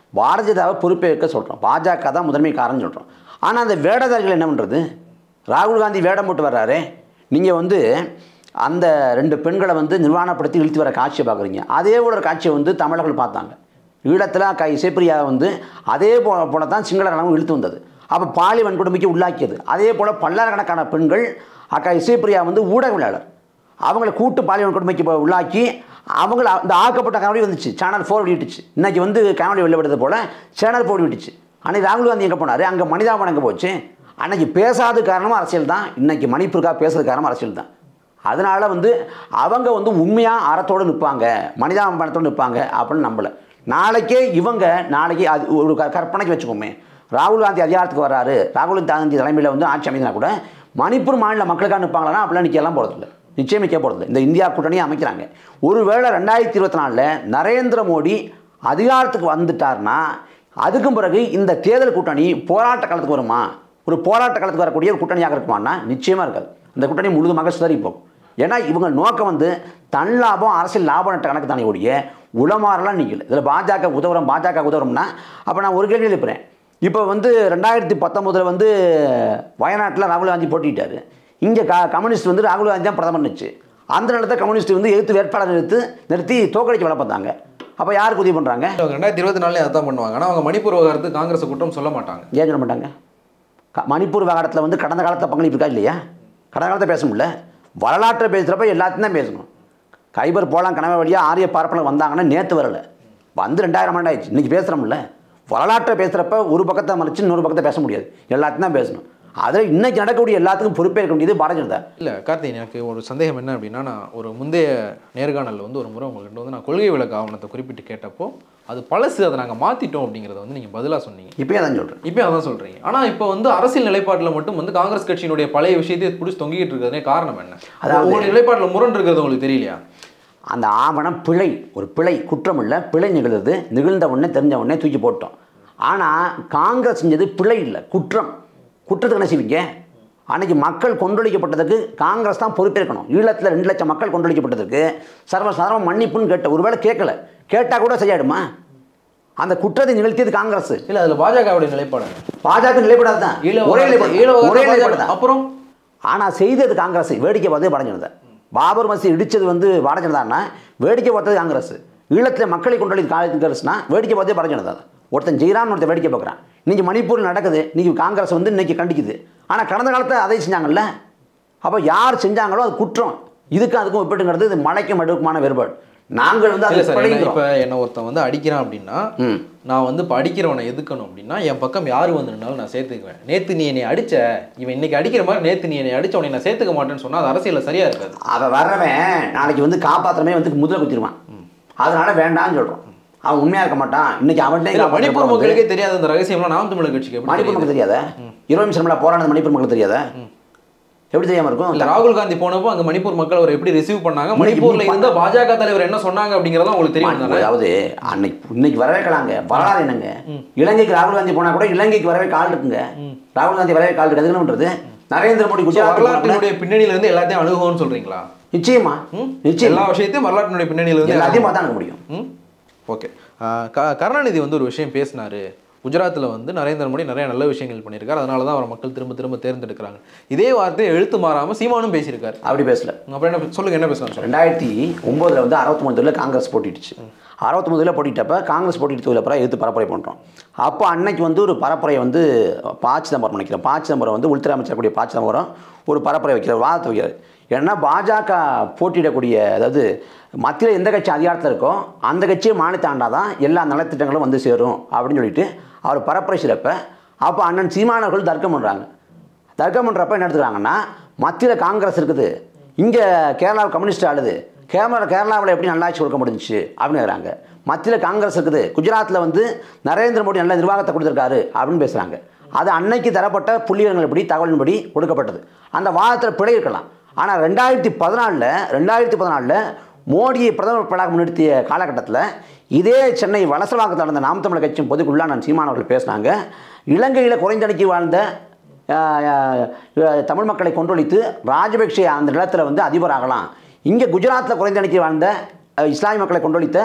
பாரதிய ஜனதாவை பொறுப்பேற்க சொல்கிறோம் பாஜக தான் முதன்மை காரணம் சொல்கிறோம் ஆனால் அந்த வேடதாரிகள் என்ன பண்ணுறது ராகுல் காந்தி வேடம் போட்டு வர்றாரே நீங்கள் வந்து அந்த ரெண்டு பெண்களை வந்து நிர்வாணப்படுத்தி இழுத்து வர காட்சியை பார்க்குறீங்க அதே போல ஒரு காட்சியை வந்து தமிழர்கள் பார்த்தாங்க ஈழத்தில் க இசைப்பிரியா வந்து அதே போ போல தான் சிங்கள கணவன் இழுத்து வந்தது அப்போ பாலி வன்கொடுமைக்கு உள்ளாக்கியது அதே போல் பல்லாயிரக்கணக்கான பெண்கள் அக்கா இசைப்பிரியா வந்து ஊடகவியலாளர் அவங்கள கூட்டு பாலியல் கொடுமைக்கு இப்போ உள்ளாக்கி அவங்கள அந்த ஆக்கப்பட்ட காணொலி வந்துச்சு சேனல் ஃபோர் வெளியிட்டுச்சு இன்னைக்கு வந்து காணொலி வெளில விடுறது போல் சேனல் ஃபோர் விட்டுச்சு அன்னைக்கு ராகுல் காந்தி எங்கே போனார் அங்கே மனிதாபம் எங்கே போச்சு அன்னைக்கு பேசாத காரணமும் அரசியல் தான் இன்னைக்கு மணிப்பூருக்காக பேசுறது காரணம் அரசியல் தான் அதனால வந்து அவங்க வந்து உண்மையாக அறத்தோடு நிற்பாங்க மனிதாபனத்தோடு நிற்பாங்க அப்படின்னு நம்பலை நாளைக்கே இவங்க நாளைக்கு அது ஒரு க- கற்பனைக்கு வச்சுக்கோமே ராகுல் காந்தி அதிகாரத்துக்கு வர்றாரு ராகுல் காந்தி தலைமையில் வந்து ஆட்சி அமைந்தா கூட மணிப்பூர் மாநில மக்களுக்காக நிற்பாங்களா அப்படிலாம் நிற்கலாம் போகிறதில்ல நிச்சயம் நிற்க போகிறதில்ல இந்த இந்தியா கூட்டணியை அமைக்கிறாங்க ஒருவேளை ரெண்டாயிரத்தி இருபத்தி நாலில் நரேந்திர மோடி அதிகாரத்துக்கு வந்துட்டார்னா அதுக்கும் பிறகு இந்த தேர்தல் கூட்டணி போராட்ட காலத்துக்கு வருமா ஒரு போராட்ட காலத்துக்கு வரக்கூடிய ஒரு கூட்டணியாக இருக்குமானா நிச்சயமாக இருக்காது அந்த கூட்டணி முழுதுமாக சிதறிப்போம் ஏன்னா இவங்க நோக்கம் வந்து தன் லாபம் அரசியல் லாப நட்ட கணக்கு தானே ஒழிய உளமாறலாம் நிற்கல இதில் பாஜக உதவுறோம் பாஜக உதவுறோம்னா அப்போ நான் ஒரு கேள்வி எழுப்புறேன் இப்போ வந்து ரெண்டாயிரத்தி பத்தொம்போதில் வந்து வயநாட்டில் ராகுல் காந்தி போட்டிட்டாரு இங்கே க கம்யூனிஸ்ட் வந்து ராகுல் காந்தி தான் பிரதமர் நிச்சு அந்த நேரத்தை கம்யூனிஸ்ட் வந்து எதிர்த்து வேட்பாளர் நிறுத்து நிறுத்தி தோக்கடிக்க வேலை பார்த்தாங்க அப்போ யாருக்கு உதவி பண்ணுறாங்க அவங்க ரெண்டாயிரத்தி இருபத்தி நாலுலேயே அதான் பண்ணுவாங்க ஆனால் அவங்க மணிப்பூர் விவகாரத்துக்கு காங்கிரஸ் குற்றம் சொல்ல மாட்டாங்க ஏன் சொல்ல மாட்டாங்க க- மணிப்பூர் விவகாரத்தில் வந்து கடந்த காலத்தில் பங்களிப்பு இருக்கா இல்லையா கடந்த காலத்தை பேச முடியல வரலாற்றை பேசுகிறப்ப எல்லாத்தையும் தான் பேசணும் கைபர் போலாம் கனவை வழியாக ஆரிய பார்ப்பனர் வந்தாங்கன்னா நேற்று வரல வந்து ரெண்டாயிரம் ஆண்டு ஆயிடுச்சு இன்றைக்கி பேசுகிறோம்ல வரலாற்றை பேசுகிறப்ப ஒரு பக்கத்தை மறைச்சு இன்னொரு பக்கத்தை பேச முடியாது எல்லாத்தையும் தான் பேசணும் அதில் இன்னைக்கு நடக்கக்கூடிய எல்லாத்துக்கும் பொறுப்பேற்க வேண்டியது பாரதிய ஜனதா இல்லை கார்த்திக் எனக்கு ஒரு சந்தேகம் என்ன அப்படின்னா நான் ஒரு முந்தைய நேர்காணலில் வந்து ஒரு முறை உங்கள்கிட்ட வந்து நான் கொள்கை விளக்க ஆவணத்தை குறிப்பிட்டு கேட்டப்போ அது பழசு அதை நாங்கள் மாற்றிட்டோம் அப்படிங்கிறத வந்து நீங்கள் பதிலாக சொன்னீங்க இப்போயே தான் சொல்கிறேன் இப்போ அதான் சொல்கிறீங்க ஆனால் இப்போ வந்து அரசியல் நிலைப்பாட்டில் மட்டும் வந்து காங்கிரஸ் கட்சியினுடைய பழைய விஷயத்தை பிடிச்சி தொங்கிட்டு இருக்கிறதுனே காரணம் என்ன அதாவது- உங்களுடைய நிலைப்பாட்டில் முரண் இருக்கிறது உங்களுக்கு தெரியலையா அந்த ஆவணம் பிழை ஒரு பிழை குற்றம் இல்லை பிழை நிகழ்ந்தது நிகழ்ந்த உடனே தெரிஞ்ச உடனே தூக்கி போட்டோம் ஆனால் காங்கிரஸ் செஞ்சது பிழை இல்லை குற்றம் குற்றத்துக்கு என்ன செய்வீங்க அன்னைக்கு மக்கள் கொண்டொழிக்கப்பட்டதுக்கு காங்கிரஸ் தான் பொறுப்பேற்கணும் ஈழத்தில் ரெண்டு லட்சம் மக்கள் கொண்டொழிக்கப்பட்டதுக்கு சர்வசாதாரண மன்னிப்புன்னு கேட்ட ஒருவேளை கேட்கல கேட்டால் கூட சரியாயிடுமா அந்த குற்றத்தை நிகழ்த்தியது காங்கிரஸ் இல்லை அதில் பாஜகவுடைய நிலைப்பாடு என்ன? பாஜக நிலைப்படாது தான் ஈழ ஒரே விவகாரத்தை- ஈழ நிலைப்பாடு ஒரே விவகாரத்தை நிலைப்பாடு பாஜக- தான் அப்புறம் ஆனால் செய்தது காங்கிரஸ் வேடிக்கை பார்த்தது பாரதிய ஜனதா பாபர் மசீத் இடிச்சது வந்து பாரதிய ஜனதான்னா வேடிக்கை பார்த்தது காங்கிரஸ் ஈழத்தில் மக்களை கொண்டு காங்கிரஸ்னா வேடிக்கை பார்த்தது பாரதிய ஜனதா தான். ஒருத்தன் ஜெயராம் ஒருத்தன் வேடிக்கை பார்க்குறான் இன்னைக்கு மணிப்பூர் நடக்குது இன்னைக்கு காங்கிரஸ் வந்து இன்னைக்கு கண்டிக்குது ஆனால் கடந்த காலத்தில் அதை செஞ்சாங்கல்ல அப்போ யார் செஞ்சாங்களோ அது குற்றம் இதுக்கும் அதுக்கும் ஒப்பிட்டுங்கிறது இது மலைக்கும் மடுக்குமான வேறுபாடு நாங்கள் வந்து இல்லை அதை சார் என்ன பழகிறோம் இப்போ என்ன ஒருத்தன் வந்து அடிக்கிறான் அப்படின்னா ம் நான் வந்து இப்போ அடிக்கிறவனை எதுக்கணும் அப்படின்னா என் பக்கம் யார் வந்து நின்னாலும் நான் சேர்த்துக்குவேன் நேற்று நீ என்னை அடிச்ச இவன் இன்னைக்கு அடிக்கிற மாதிரி நேற்று நீ என்னை அடிச்ச உன்னை நான் சேர்த்துக்க மாட்டேன்னு சொன்னால் அது அரசியலில் சரியா இருக்காது அவன் வர்றவன் நாளைக்கு வந்து காப்பாற்றுறமே வந்து முதல்ல குத்திடுவான் அதனால வேண்டாம்னு சொல்கிறோம் அவன் உண்மையாக இருக்க மாட்டான் இன்னைக்கு இல்ல, அவன்கிட்ட மணிப்பூர் மக்களுக்கே தெரியாத இந்த ரகசியம்லாம் நாம் தமிழர் கட்சிக்கு எப்படி மணிப்பூர் தெரியுது? மக்கள் தெரியாதா இருபது நிமிஷம் போராடினது மணிப்பூர் மக்கள் தெரியாதா எப்படி தெரியாம இருக்கும் இல்ல ராகுல் காந்தி போனப்போ அங்க மணிப்பூர் மக்கள் அவர் எப்படி ரிசீவ் பண்ணாங்க இன்னைக்கு மணிப்பூர்ல இப்படி இருந்த பாஜக தலைவர் என்ன சொன்னாங்க அப்படிங்கறத உங்களுக்கு தெரியும் தானே அதாவது அன்னைக்கு இன்னைக்கு வரவேற்கலாங்க வரலாறு என்னங்க இலங்கைக்கு ராகுல் காந்தி போனா கூட இலங்கைக்கு வரவே கால் இருக்குங்க ராகுல் காந்தி வரவே கால் இருக்கு அதுக்கு என்ன பண்றது நரேந்திர மோடி So, குஜராத் போனா கூட- வரலாற்றினுடைய பின்னணியில இருந்து எல்லாத்தையும் அணுகுவோம்னு சொல்றீங்களா நிச்சயமா ம்? நிச்சயம் எல்லா விஷயத்தையும் வரலாற்றினுடைய பின்னணியில இருந்து எல்லாத்தையும் பார்த்தா எனக்கு முடியும் ம் ஓகே கருணாநிதி வந்து ஒரு விஷயம் பேசினாரு குஜராத்தில் வந்து நரேந்திர மோடி நிறைய நல்ல விஷயங்கள் பண்ணியிருக்காரு அதனால தான் அவரை மக்கள் திரும்ப திரும்ப தேர்ந்தெடுக்கிறாங்க இதே வார்த்தையை எழுத்து மாறாம சீமானும் பேசியிருக்காரு அப்படி பேசல அப்புறம் என்ன சொல்லுங்க என்ன பேசுவாங்க சொல்லுங்க ரெண்டாயிரத்தி ஒம்போதில் வந்து அறுபத்தி மூணுல காங்கிரஸ் போட்டிடுச்சு அறுபத்தி மூணுல போட்டிட்டப்ப காங்கிரஸ் போட்டிட்டு அப்புறம் எதிர்த்து பரப்புரை பண்ணுறோம் அப்போ அன்னைக்கு வந்து ஒரு பரப்புரை வந்து பா சிதம்பரம் நினைக்கிறேன் பா சிதம்பரம் வந்து உள்துறை அமைச்சர் கூடிய பா சிதம்பரம் ஒரு பரப்புரை வைக்கிறார் வாதத்தை வைக்கிறார் ஏன்னா பாஜக போட்டியிடக்கூடிய அதாவது மத்தியில் எந்த கட்சி அதிகாரத்தில் இருக்கோ அந்த கட்சியை மாநிலத்தை ஆண்டாதான் எல்லா நலத்திட்டங்களும் வந்து சேரும் அப்படின்னு சொல்லிட்டு அவர் பரப்புரை சிறப்ப அப்போ அண்ணன் சீமானவர்கள் தர்க்கம் பண்ணுறாங்க தர்க்கம் பண்ணுறப்ப என்ன எடுத்துக்கிறாங்கன்னா மத்தியில் காங்கிரஸ் இருக்குது இங்கே கேரளாவில் கம்யூனிஸ்ட் ஆளுது கேரளா கேரளாவில் எப்படி நல்லாட்சி கொடுக்க முடிஞ்சுச்சு அப்படின்னு கேட்குறாங்க மத்தியில் காங்கிரஸ் இருக்குது குஜராத்தில் வந்து நரேந்திர மோடி நல்ல நிர்வாகத்தை கொடுத்துருக்காரு அப்படின்னு பேசுகிறாங்க அது அன்னைக்கு தரப்பட்ட புள்ளிவிவரங்கள்படி தகவலின்படி கொடுக்கப்பட்டது அந்த வாதத்தில் பிழை இருக்கலாம் ஆனால் ரெண்டாயிரத்தி பதினாலில் ரெண்டாயிரத்தி பதினாலில் மோடியை பிரதமர் வேட்பாளராக முன்னிறுத்திய காலகட்டத்தில் இதே சென்னை வலசவாக்கத்தில் நடந்த நாம் தமிழர் கட்சியின் பொதுக்குள்ளா நான் சீமானவர்கள் பேசினாங்க இலங்கையில் குறைந்தடிக்கு வாழ்ந்த ஆஹ், ஆஹ், தமிழ் மக்களை கொன்றொழித்து ராஜபக்ஷே அந்த நிலத்தில் வந்து அதிபர் ஆகலாம் இங்கே குஜராத்தில் குறைந்த எண்ணிக்கை வாழ்ந்த அஹ், இஸ்லாமிய மக்களை கொன்றொழித்த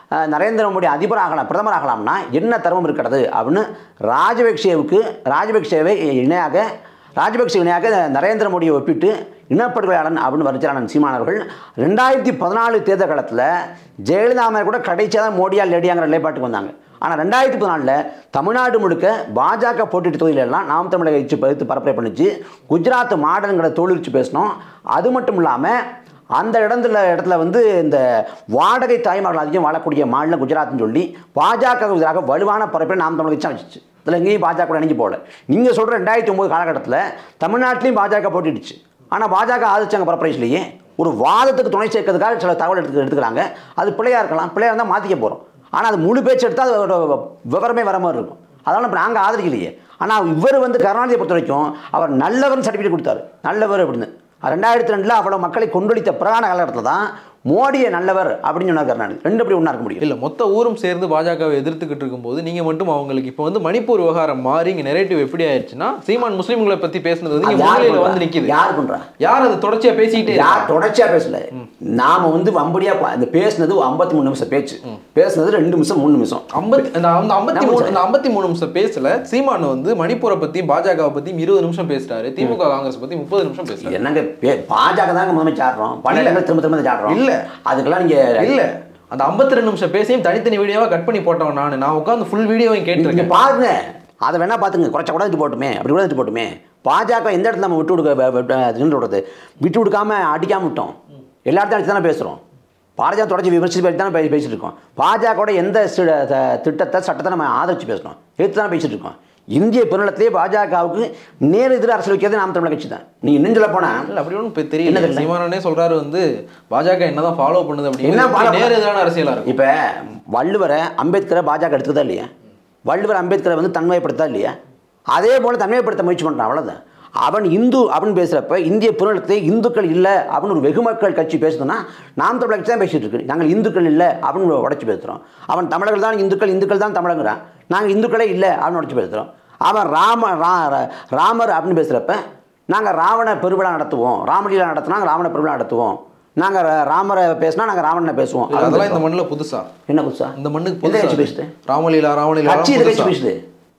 அஹ், நரேந்திர மோடி அதிபர் ஆகலாம் பிரதமர் ஆகலாம்னா என்ன தர்மம் இருக்கிறது அப்படின்னு ராஜபக்சேவுக்கு ராஜபக்சேவை இணையாக ராஜபக்சே இணையாக நரேந்திர மோடியை ஒப்பிட்டு இனப்படுகொலையாளன் அப்படின்னு வரிச்சாளன் சீமானவர்கள் ரெண்டாயிரத்தி பதினாலு தேர்தல் காலத்தில் ஜெயலலிதா அம்மையார் கூட கடைசியாக தான் மோடியா லேடியாங்கிற நிலைப்பாட்டுக்கு வந்தாங்க ஆனால் ரெண்டாயிரத்தி பதினாலில் தமிழ்நாடு முழுக்க பாஜக போட்டிட்டு தொகுதியிலெல்லாம் நாம் தமிழக வச்சு எடுத்து பரப்புரை பண்ணிச்சு குஜராத் மாடலுங்கிற தோல்விச்சு பேசினோம் அது மட்டும் இல்லாமல் அந்த இடத்துல இடத்துல வந்து இந்த வாடகை தாய்மார்கள் அதிகம் வாழக்கூடிய மாநிலம் குஜராத்னு சொல்லி பாஜக எதிராக வலுவான பரப்பை நாம் தமிழக வச்சு வச்சுச்சு இதில் எங்கேயும் பாஜக கூட இணைஞ்சு போகல நீங்கள் சொல்கிற ரெண்டாயிரத்தி ஒம்பது காலகட்டத்தில் தமிழ்நாட்டிலையும் பாஜக போட்டிடுச்சு ஆனால் பாஜக ஆதரிச்சாங்க பரப்புரைஸ்லேயே ஒரு வாதத்துக்கு துணை சேர்க்கறதுக்காக சில தகவல் எடுத்து எடுத்துக்கிறாங்க அது பிள்ளையா இருக்கலாம் பிள்ளையா இருந்தால் மாற்றிக்க போகிறோம் ஆனால் அது முழு பேச்சு எடுத்தால் அதோட விவரமே வர மாதிரி இருக்கும் அதனால் இப்போ நாங்கள் ஆதரிக்கலையே ஆனால் இவர் வந்து கருணாநிதியை பொறுத்த வரைக்கும் அவர் நல்லவர்னு சர்டிஃபிகேட் கொடுத்தாரு நல்லவர் அப்படின்னு ரெண்டாயிரத்தி ரெண்டில் அவ்வளோ மக்களை கொண்டொழித்த பிரதான காலகட்டத்தில் தான் மோடியை நல்லவர் அப்படின்னு சொன்னார் கருணாநிதி ரெண்டு அப்படி ஒன்றா இருக்க முடியும் இல்ல மொத்த ஊரும் சேர்ந்து பாஜகவை எதிர்த்துக்கிட்டு இருக்கும்போது நீங்க மட்டும் அவங்களுக்கு இப்போ வந்து மணிப்பூர் விவகாரம் மாறி இங்க நெரேட்டிவ் எப்படி ஆயிடுச்சுன்னா சீமான் முஸ்லீம்களை பத்தி பேசுனது வந்து இங்க அது யார் முன்னிலையில பண்றா? வந்து நிக்குது யார் பண்றா யார் அது தொடர்ச்சியா பேசிக்கிட்டே யார் இருக்காங்க? தொடர்ச்சியா பேசல நாம வந்து வம்படியா பா- இந்த பேசுனது ஐம்பத்தி மூணு நிமிஷம் பேச்சு பேசுனது ரெண்டு நிமிஷம் மூணு நிமிஷம் ஐம்பத்தி அந்த அந்த ஐம்பத்தி நம்ம மூணு சார். அந்த ஐம்பத்தி மூணு நிமிஷம் பேசல சீமான் வந்து மணிப்பூரை பத்தியும் பாஜகவை பத்தியும் இருபது நிமிஷம் பேசுறாரு திமுக காங்கிரஸ் பத்தி முப்பது நிமிஷம் பேசுறாரு என்னங்க பே- பாஜக தாங்க முதல்ல சாடுறோம் பல இல்ல. இடங்கள் திரும்ப திரும்ப சாடுறோம் இல்ல. அதுக்கெல்லாம் நீங்க இல்ல அந்த 52 ரெண்டு நிமிஷம் பேசியும் தனித்தனி வீடியோவா கட் பண்ணி போட்டவன் நானு நான் உட்காந்து ஃபுல் வீடியோவையும் நீங்க கேட்டிருக்கேன் பாருங்க அதை வேணா பாத்துங்க குறைச்ச கூட எடுத்து போட்டுமே அப்படி கூட எடுத்து போட்டுமே பாஜக எந்த இடத்துல நம்ம விட்டு கொடுக்க வ- வ- அது நின்று விடுறது விட்டு கொடுக்காம அடிக்காம விட்டோம் எல்லா இடத்தையும் அடிச்சு தானே பேசுறோம் பாரதியா தொடர்ச்சி விமர்சித்து பேசி தானே பே- பேசிட்டு இருக்கோம் பாஜகவோட எந்த சி- த- திட்டத்தை சட்டத்தை நம்ம ஆதரிச்சு பேசணும் எடுத்து தானே பேசிட்டு இருக்கோம் இந்திய பெருநிலத்திலே பாஜகவுக்கு நேர் எதிர் அரசியல் வைக்கிறது நாம் தமிழ் கட்சி தான் நீங்க இன்னும் சொல்ல போனா இல்ல அப்படி ஒன்றும் என்ன தெரியல தெரியல? சீமானே சொல்றாரு வந்து பாஜக என்னதான் ஃபாலோ பண்ணுது என்ன follow அப்படின்னு நேர் பண்ண- எதிரான அரசியலா இருக்கும் இப்போ வள்ளுவரை அம்பேத்கரை பாஜக எடுத்துக்கதா இல்லையா வள்ளுவர் அம்பேத்கரை வந்து தன்மைப்படுத்தா இல்லையா அதே போல் தன்மைப்படுத்த முயற்சி பண்ணுறான் அவ்வளோதான் அவன் இந்து அப்படின்னு பேசுகிறப்ப இந்திய புறநிலத்தை இந்துக்கள் இல்லை அப்படின்னு ஒரு வெகுமக்கள் கட்சி பேசுதுன்னா நாம் தமிழர் கட்சி தான் பேசிட்டு இருக்கு நாங்கள் இந்துக்கள் இல்லை அப்படின்னு உடச்சி பேசுகிறோம் அவன் தமிழர்கள் தான் இந்துக்கள் இந்துக்கள் தான் தமிழங்கிறான் நாங்கள் இந்துக்களே இல்லை அப்படின்னு உடச்சி பேசுகிறோம் அவன் ராம ரா- ரா- ராமர் அப்படின்னு பேசுகிறப்ப நாங்கள் ராவண பெருவிழா நடத்துவோம் ராமலீலா நடத்தினா ராவண பெருவிழா நடத்துவோம் நாங்கள் ராமரை பேசினா நாங்கள் ராவணனை பேசுவோம் இல்ல, அதெல்லாம் இந்த மண்ணுல புதுசா என்ன புதுசா இந்த மண்ணுக்கு எந்த புதுசா கட்சி அது. பேசுது ராமலீலா ராமலீலா கட்சி எது கட்சி புதுசா. பேசுது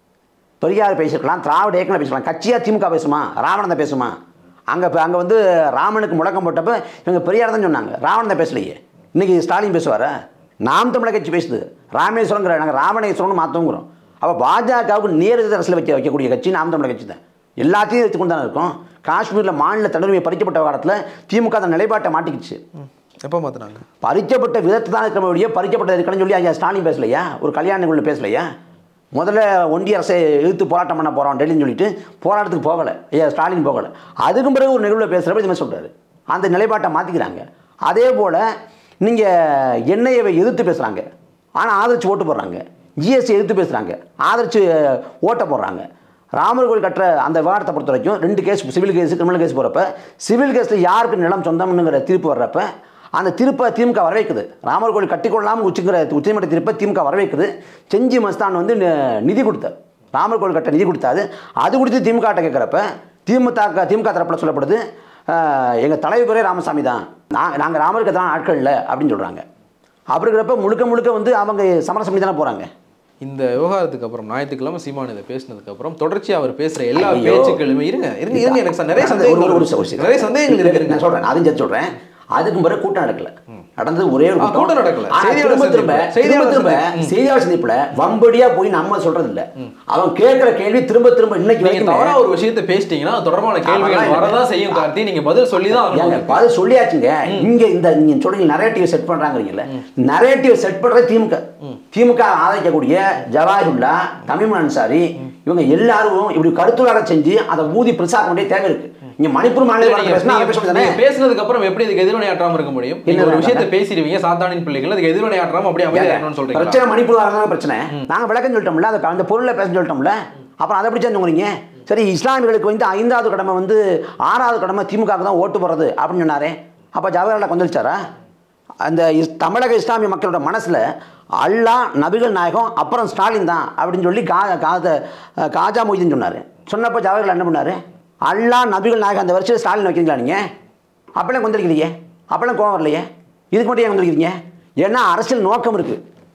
பெரியார் பேசிருக்கலாம் திராவிட இயக்கம் பேசலாம் கட்சியா திமுக பேசுமா ராவணன் தான் பேசுமா அங்க இப்ப அங்க வந்து ராமனுக்கு முழக்கம் போட்டப்ப இவங்க பெரியார் தான் சொன்னாங்க ராவணன் தான் பேசலையே இன்னைக்கு ஸ்டாலின் பேசுவாரா நாம் தமிழர் கட்சி பேசுது ராமேஸ்வரங்கிற நாங்கள் ராவணேஸ்வரம்னு மாற்றோங்கிறோம் அப்போ பாஜகவுக்கு நேர் எதிர் அரசியல் வைக்க வைக்கக்கூடிய கட்சி நாம் தமிழர் கட்சி தான் எல்லாத்தையும் எடுத்துக்கொண்டு தானே இருக்கோம் காஷ்மீரில் மாநில தன்னுரிமை பறிக்கப்பட்ட காலத்தில் திமுக அந்த நிலைப்பாட்டை மாட்டிக்கிச்சு ம். எப்ப மாத்தினாங்க பறிக்கப்பட்ட விதத்தை தான் இருக்கிற வழியே பறிக்கப்பட்ட இருக்கணும்னு சொல்லி ஐயா ஸ்டாலின் பேசலையா ஒரு கல்யாணக்குள்ள பேசலையா முதல்ல ஒன்றிய அரசை எதிர்த்து போராட்டம் பண்ண போகிறோம் டெல்லின்னு சொல்லிட்டு போராட்டத்துக்கு போகலை ஐயா ஸ்டாலின் போகலை அதுக்கும் பிறகு ஒரு நிகழ்வில் பேசுகிறப்ப இது மாதிரி சொல்கிறாரு அந்த நிலைப்பாட்டை மாற்றிக்கிறாங்க அதே போல் நீங்கள் எண்ணெயை எதிர்த்து பேசுகிறாங்க ஆனால் ஆதரிச்சு ஓட்டு போடுறாங்க ஜிஎஸ்டி எதிர்த்து பேசுகிறாங்க ஆதரிச்சு ஓட்டை போடுறாங்க ராமர் கோயில் கட்டுற அந்த விவாதத்தை பொறுத்த வரைக்கும் ரெண்டு case civil case criminal case போகிறப்ப சிவில் கேஸில் யாருக்கு நிலம் சொந்தம்னுங்கிற தீர்ப்பு வர்றப்ப அந்த தீர்ப்பை திமுக வரவேக்குது ராமர் கோயில் கட்டிக்கொள்ளாமல் உச்சிங்கிற உச்சநீதிமன்ற தீர்ப்பை திமுக வரவேக்குது செஞ்சி மஸ்தான் வந்து நி- நிதி கொடுத்தார் ராமர் கோயில் கட்ட நிதி கொடுத்தாரு அது கொடுத்து திமுக கிட்ட கேட்குறப்ப திமுக திமுக தரப்பில் சொல்லப்படுது எங்கள் தலைவரே ராமசாமி தான் நாங்கள் நாங்கள் ராமருக்கு தான் ஆட்கள் இல்லை அப்படின்னு சொல்கிறாங்க அப்படி இருக்கிறப்ப முழுக்க முழுக்க வந்து அவங்க சமரசம் பண்ணி தானே போகிறாங்க இந்த விவகாரத்துக்கு அப்புறம் ஞாயிற்றுக்கிழமை சீமான் இதை பேசினதுக்கு அப்புறம் தொடர்ச்சியா அவர் பேசுற எல்லா ஐயோ. பேச்சுக்களுமே இருங்க இருங்க இருங்க எனக்கு ச- நிறைய ஒரு- ஒரு- சந்தேகங்கள் ஒரு இருக்கு. நிமிஷம், ஒரு நிறைய சந்தேகங்கள் இருக்கு நான் இருங்க. சொல்றேன் அதையும் சேர்த்து சொல்றேன் அதுக்கு பிறகு கூட்டம் நடக்கல நடந்தது ஒரே ஒரு ஆ, கூட்டம் நடக்கல. ஆனா செய்தியாளர் திரும்ப திரும்ப சந்திப்பு. திரும்ப செய்தியாளர் திரும்ப சந்திப்பு. ம். செய்தியாளர் சந்திப்புல வம்படியா போய் நம்ம சொல்றது இல்ல அவன் கேட்கிற கேள்வி திரும்ப திரும்ப இன்னைக்கு நீங்க வரைக்கும் தவறா ஒரு விஷயத்தை பேசிட்டீங்க அது தொடர்பான அதெல்லாம் கேள்விகள் இல்லை. வரதான் செய்யும் கார்த்தி நீங்க பதில் சொல்லி தான் ஏங்க, ஆகணும் அது சொல்லியாச்சுங்க இங்க இந்த நீங்க சொல்றீங்க நரேட்டிவ் செட் பண்றாங்கறீங்கல்ல நரேட்டிவ் செட் பண்றது திமுக திமுக ஆதரிக்கக்கூடிய ஜவாஹிருல்லா தமிழ் அன்சாரி இவங்க எல்லாரும் இப்படி கருத்துளாக செஞ்சு அதை ஊதி பிரசாக்க வேண்டிய தேவை இருக்கு இங்க மணிப்பூர் மாநில நீங்க- பேசினா அதை பேச நீங்க வேண்டியதானே? பேசுனதுக்கு அப்புறம் எப்படி இதுக்கு எதிர்வினையாற்றாம இருக்க முடியும் நீங்க என்ன ஒரு விஷயத்தை நடந்தது? பேசிடுவீங்க சாத்தானின் பிள்ளைகள் அதுக்கு எதிர்வினையாற்றாம அப்படியே அமைதியா இருக்கணும்னு சொல்றீங்க பிரச்சனை மணிப்பூர் வரதாங்க பிரச்சனை நாங்க விளக்கம் சொல்லிட்டோம்ல அந்த அந்த பொருளை பேச சொல்லிட்டோம்ல அப்புறம் அதை எப்படி சேர்ந்துங்கிறீங்க சரி இஸ்லாமியர்களுக்கு வந்து ஐந்தாவது கடமை வந்து ஆறாவது கடமை திமுக தான் ஓட்டு போடுறது அப்படின்னு சொன்னாரே அப்போ ஜவஹர்லால் கொந்தளிச்சாரா அந்த இஸ்- தமிழக இஸ்லாமிய மக்களோட மனசுல அல்லாஹ் நபிகள் நாயகம் அப்புறம் ஸ்டாலின் தான் அப்படின்னு சொல்லி கா காத காஜா மொய்தீன் சொன்னார் சொன்னப்போ ஜவஹர்லால் என்ன பண்ணாரு அல்லாஹ் நபிகள் நாயகம் அந்த வருஷம் ஸ்டாலின் வைக்கிறீங்களா நீங்கள் அப்பெல்லாம் கொந்தளிக்கிறீங்க அப்பெல்லாம் கோவம் வரலையே இதுக்கு மட்டும் ஏன் கொந்தளிக்கிறீங்க ஏன்னா அரசியல் நோக்கம் இருக்குது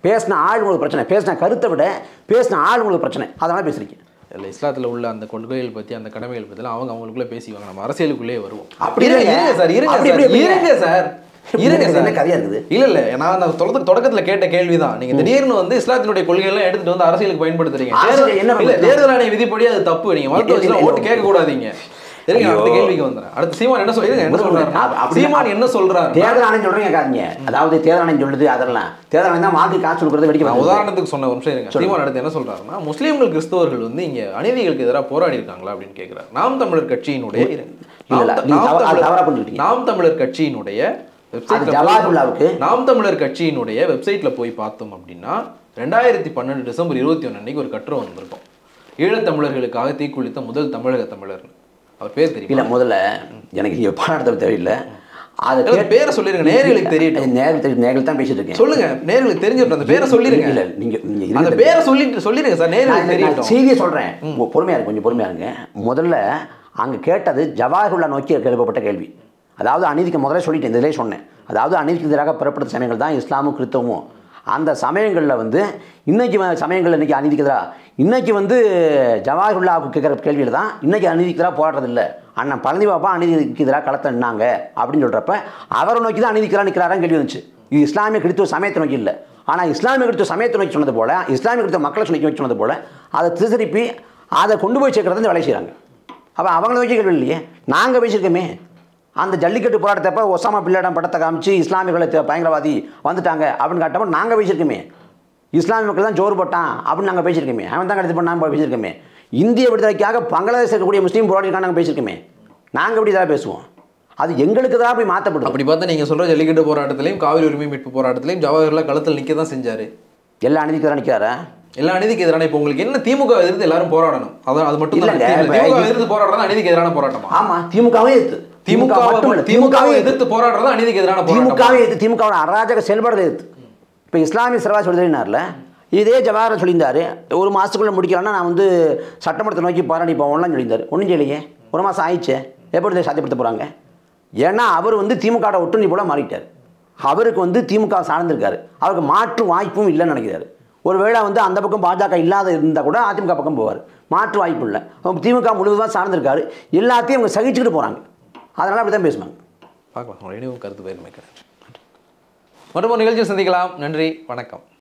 பேசின ஆள் உங்களுக்கு பிரச்சனை பேசின கருத்தை விட பேசின ஆள் உங்களுக்கு பிரச்சனை அதனால் பேசுறீங்க இல்லை இஸ்லாத்தில் உள்ள அந்த கொள்கைகள் பற்றி அந்த கடமைகள் பற்றிலாம் அவங்க அவங்களுக்குள்ளே பேசிவாங்க நம்ம அரசியலுக்குள்ளேயே வருவோம் அப்படி இருங்க இல்லைங்க. இருங்க சார் இருங்க அப்படி சார் எப்படி இருங்க சார் இருங்க இது சார் என்ன கதையா இருக்குது? இல்ல இல்ல நான் அந்த தொடக்க தொடக்கத்துல கேட்ட கேள்விதான் நீங்க திடீர்னு வந்து இஸ்லாத்தினுடைய கொள்கைகள் எடுத்துட்டு வந்து அரசியலுக்கு பயன்படுத்துறீங்க அரசியல் தேர்தல் என்ன இல்ல பண்ணுது? தேர்தல் ஆணைய விதிப்படி அது தப்பு நீங்க மருத்துவ இல்ல, இல்ல, ஓட்டு இல்ல. கேட்க கூடாதீங்க இருங்க அடுத்த ஐயோ. கேள்விக்கு வந்துறேன் அடுத்து சீமான் என்ன சொல்லுங்க என்ன சொல்றாரு அப்ப- அப்படி- சீமான் என்ன சொல்றாரு தேர்தல் ஆணையம் சொல்றீங்க கேட்காதீங்க அதாவது தேர்தல் ஆணையம் சொல்லுது அதெல்லாம் தேர்தல் ஆணையம் தான் வாக்கு காசு கொடுக்குறது வெடிக்க நான் வருது. உதாரணத்துக்கு சொன்ன ஒரு நிமிஷம் இருங்க சீமான் அடுத்து என்ன சொல்றாருன்னா முஸ்லீம்கள் கிறிஸ்தவர்கள் வந்து இங்க அநீதிகளுக்கு எதிராக போராடி இருக்காங்களா அப்படின்னு கேக்குறாரு நாம் தமிழர் கட்சியினுடைய இருங்க. இல்ல, இல்ல, நாம் நீங்க நாம் தவறா- தமிழர்- தவறா புரிஞ்சுக்கிட்டீங்க. நாம் தமிழர் கட்சியினுடைய website ல போய் ஜவாஹர்லாவுக்கு நாம் தமிழர் கட்சியினுடைய வெப்சைட்ல போய் பார்த்தோம் அப்படின்னா ரெண்டாயிரத்தி பன்னெண்டு டிசம்பர் இருபத்தி ஒன்று அன்னைக்கு ஒரு கட்டுரை வந்திருக்கும் ஈழத்தமிழர்களுக்காக தீக்குளித்த முதல் தமிழக தமிழர் அவர் பேர் தெரியும் இல்ல முதல்ல எனக்கு நீங்க பாராட்ட தேவையில்லை அதை இல்ல, பேரை சொல்லிருங்க, நேயர்களுக்கு தெரியட்டும். நேரில் நேரில் தான் பேசிட்டு இருக்கேன் சொல்லுங்க நேர்களுக்கு தெரிஞ்சிடும் அந்த பேரை சொல்லிருங்க இல்ல நீங்க நீங்க அந்த இருங்க. பேரை சொல்லிட்டு சொல்லிருங்க சார் நான் நேர்களுக்கு இந்த- நான் தெரியட்டும் செய்தியை சொல்றேன் உங்க பொறுமையா இருங்க கொஞ்சம் பொறுமையா இருங்க முதல்ல அங்க கேட்டது ஜவாஹர்லா நோக்கி எழுப்பப்பட்ட கேள்வி அதாவது அநீதிக்கு முதல்ல சொல்லிட்டேன் இதிலே சொன்னேன் அதாவது அநீதிக்கு எதிராக பெறப்பட்ட சமயங்கள் தான் இஸ்லாமும் கிறிஸ்தவமும் அந்த சமயங்களில் வந்து இன்னைக்கு வ- சமயங்கள்ல இன்னைக்கு அநீதிக்கு எதிராக இன்னைக்கு வந்து ஜவாஹர்லாவுக்கு கேட்குற கேள்வியில் தான் இன்னைக்கு அநீதிக்கு எதிராக போராடுறது இல்லை அண்ணன் பழனி பாப்பா அநீதிக்கு எதிராக களத்தை நின்னாங்க அப்படின்னு சொல்றப்ப அவரை நோக்கி தான் அநீதிக்கு எதிராக நிற்கிறாரான்னு கேள்வி வந்துச்சு இது இஸ்லாமிய கிறிஸ்துவ சமயத்தை நோக்கி இல்லை ஆனால் இஸ்லாமிய கிறிஸ்துவ சமயத்தை நோக்கி சொன்னது போல இஸ்லாமிய கிறிஸ்துவ மக்களை நோக்கி சொன்னது போல அதை திருப்பி அதை கொண்டு போய் சேர்க்கறது இந்த வேலை செய்கிறாங்க அப்போ அவங்க நோக்கி கேள்வி இல்லையே நாங்கள் பேசியிருக்கோமே அந்த ஜல்லிக்கட்டு போராட்டத்தப்ப ஒசாமா பிள்ளைடம் படத்தை காமிச்சு இஸ்லாமியர்களை த- பயங்கரவாதி வந்துட்டாங்க அப்படின்னு காட்டப்போ நாங்கள் பேசியிருக்கோமே இஸ்லாமிய மக்கள் தான் ஜோறு போட்டான் அப்படின்னு நாங்கள் பேசியிருக்கோமே அவன் தான் கருத்து பண்ணாமல் பேசியிருக்கோமே இந்திய விடுதலைக்காக பங்களாதேஷ் இருக்கக்கூடிய முஸ்லீம் போராடிக்காக நாங்கள் பேசியிருக்கோமே நாங்கள் எப்படி இதாக பேசுவோம் அது எங்களுக்கு தான் போய் மாற்றப்படுது அப்படி பார்த்தா நீங்க சொல்ற ஜல்லிக்கட்டு போராட்டத்திலையும் காவிரி உரிமை மீட்பு போராட்டத்திலையும் ஜவஹர்லால் களத்தில் நிக்க தான் செஞ்சாரு எல்லா அநீதிக்கு தான் நிற்கிறாரா எல்லா அநீதிக்கு எதிரான இப்போ உங்களுக்கு என்ன திமுக எதிர்த்து எல்லாரும் போராடணும் அதான் அது மட்டும் தான் இல்லைங்க, இப்ப திமுக இது- எதிர்த்து போராடுறது அநீதிக்கு எதிரான போராட்டமா ஆமாம் திமுகவே எதிர்த்து திமுக மட்டும் இல்லை திமுகவை எதிர்த்து போராடுறது அநீதிக்கு எதிரான திமுகவே போராட்டம் எதிர்த்து திமுகவோட அராஜக செயல்பாடுகளை எதிர்த்து இப்போ இஸ்லாமிய சிறவா சொல்லினார்ல இதே ஜவஹர் சொல்லியிருந்தாரு ஒரு மாதத்துக்குள்ளே முடிக்கலன்னா நான் வந்து சட்டமன்றத்தை நோக்கி போராடி போவோம்லாம் சொல்லியிருந்தாரு ஒன்றும் செய்யலையே ஒரு மாதம் ஆயிடுச்சே எப்படி இதை சாத்தியப்படுத்த போகிறாங்க ஏன்னா அவர் வந்து திமுக ஒட்டுணி போல மாறிட்டார் அவருக்கு வந்து திமுக சார்ந்திருக்காரு அவருக்கு மாற்று வாய்ப்பும் இல்லைன்னு நினைக்கிறாரு ஒருவேளை வந்து அந்த பக்கம் பாஜக இல்லாத இருந்தால் கூட அதிமுக பக்கம் போவார் மாற்று வாய்ப்பு இல்லை அவங்க திமுக முழுவதுமாக சார்ந்திருக்காரு எல்லாத்தையும் அவங்க சகிச்சுக்கிட்டு போகிறாங்க அதனால் அப்படி தான் பேசுவாங்க பார்க்கலாம் உங்களுடைய கருத்து பயிர்மைக்கு மற்றும் ஒரு நிகழ்ச்சியில் சந்திக்கலாம் நன்றி வணக்கம்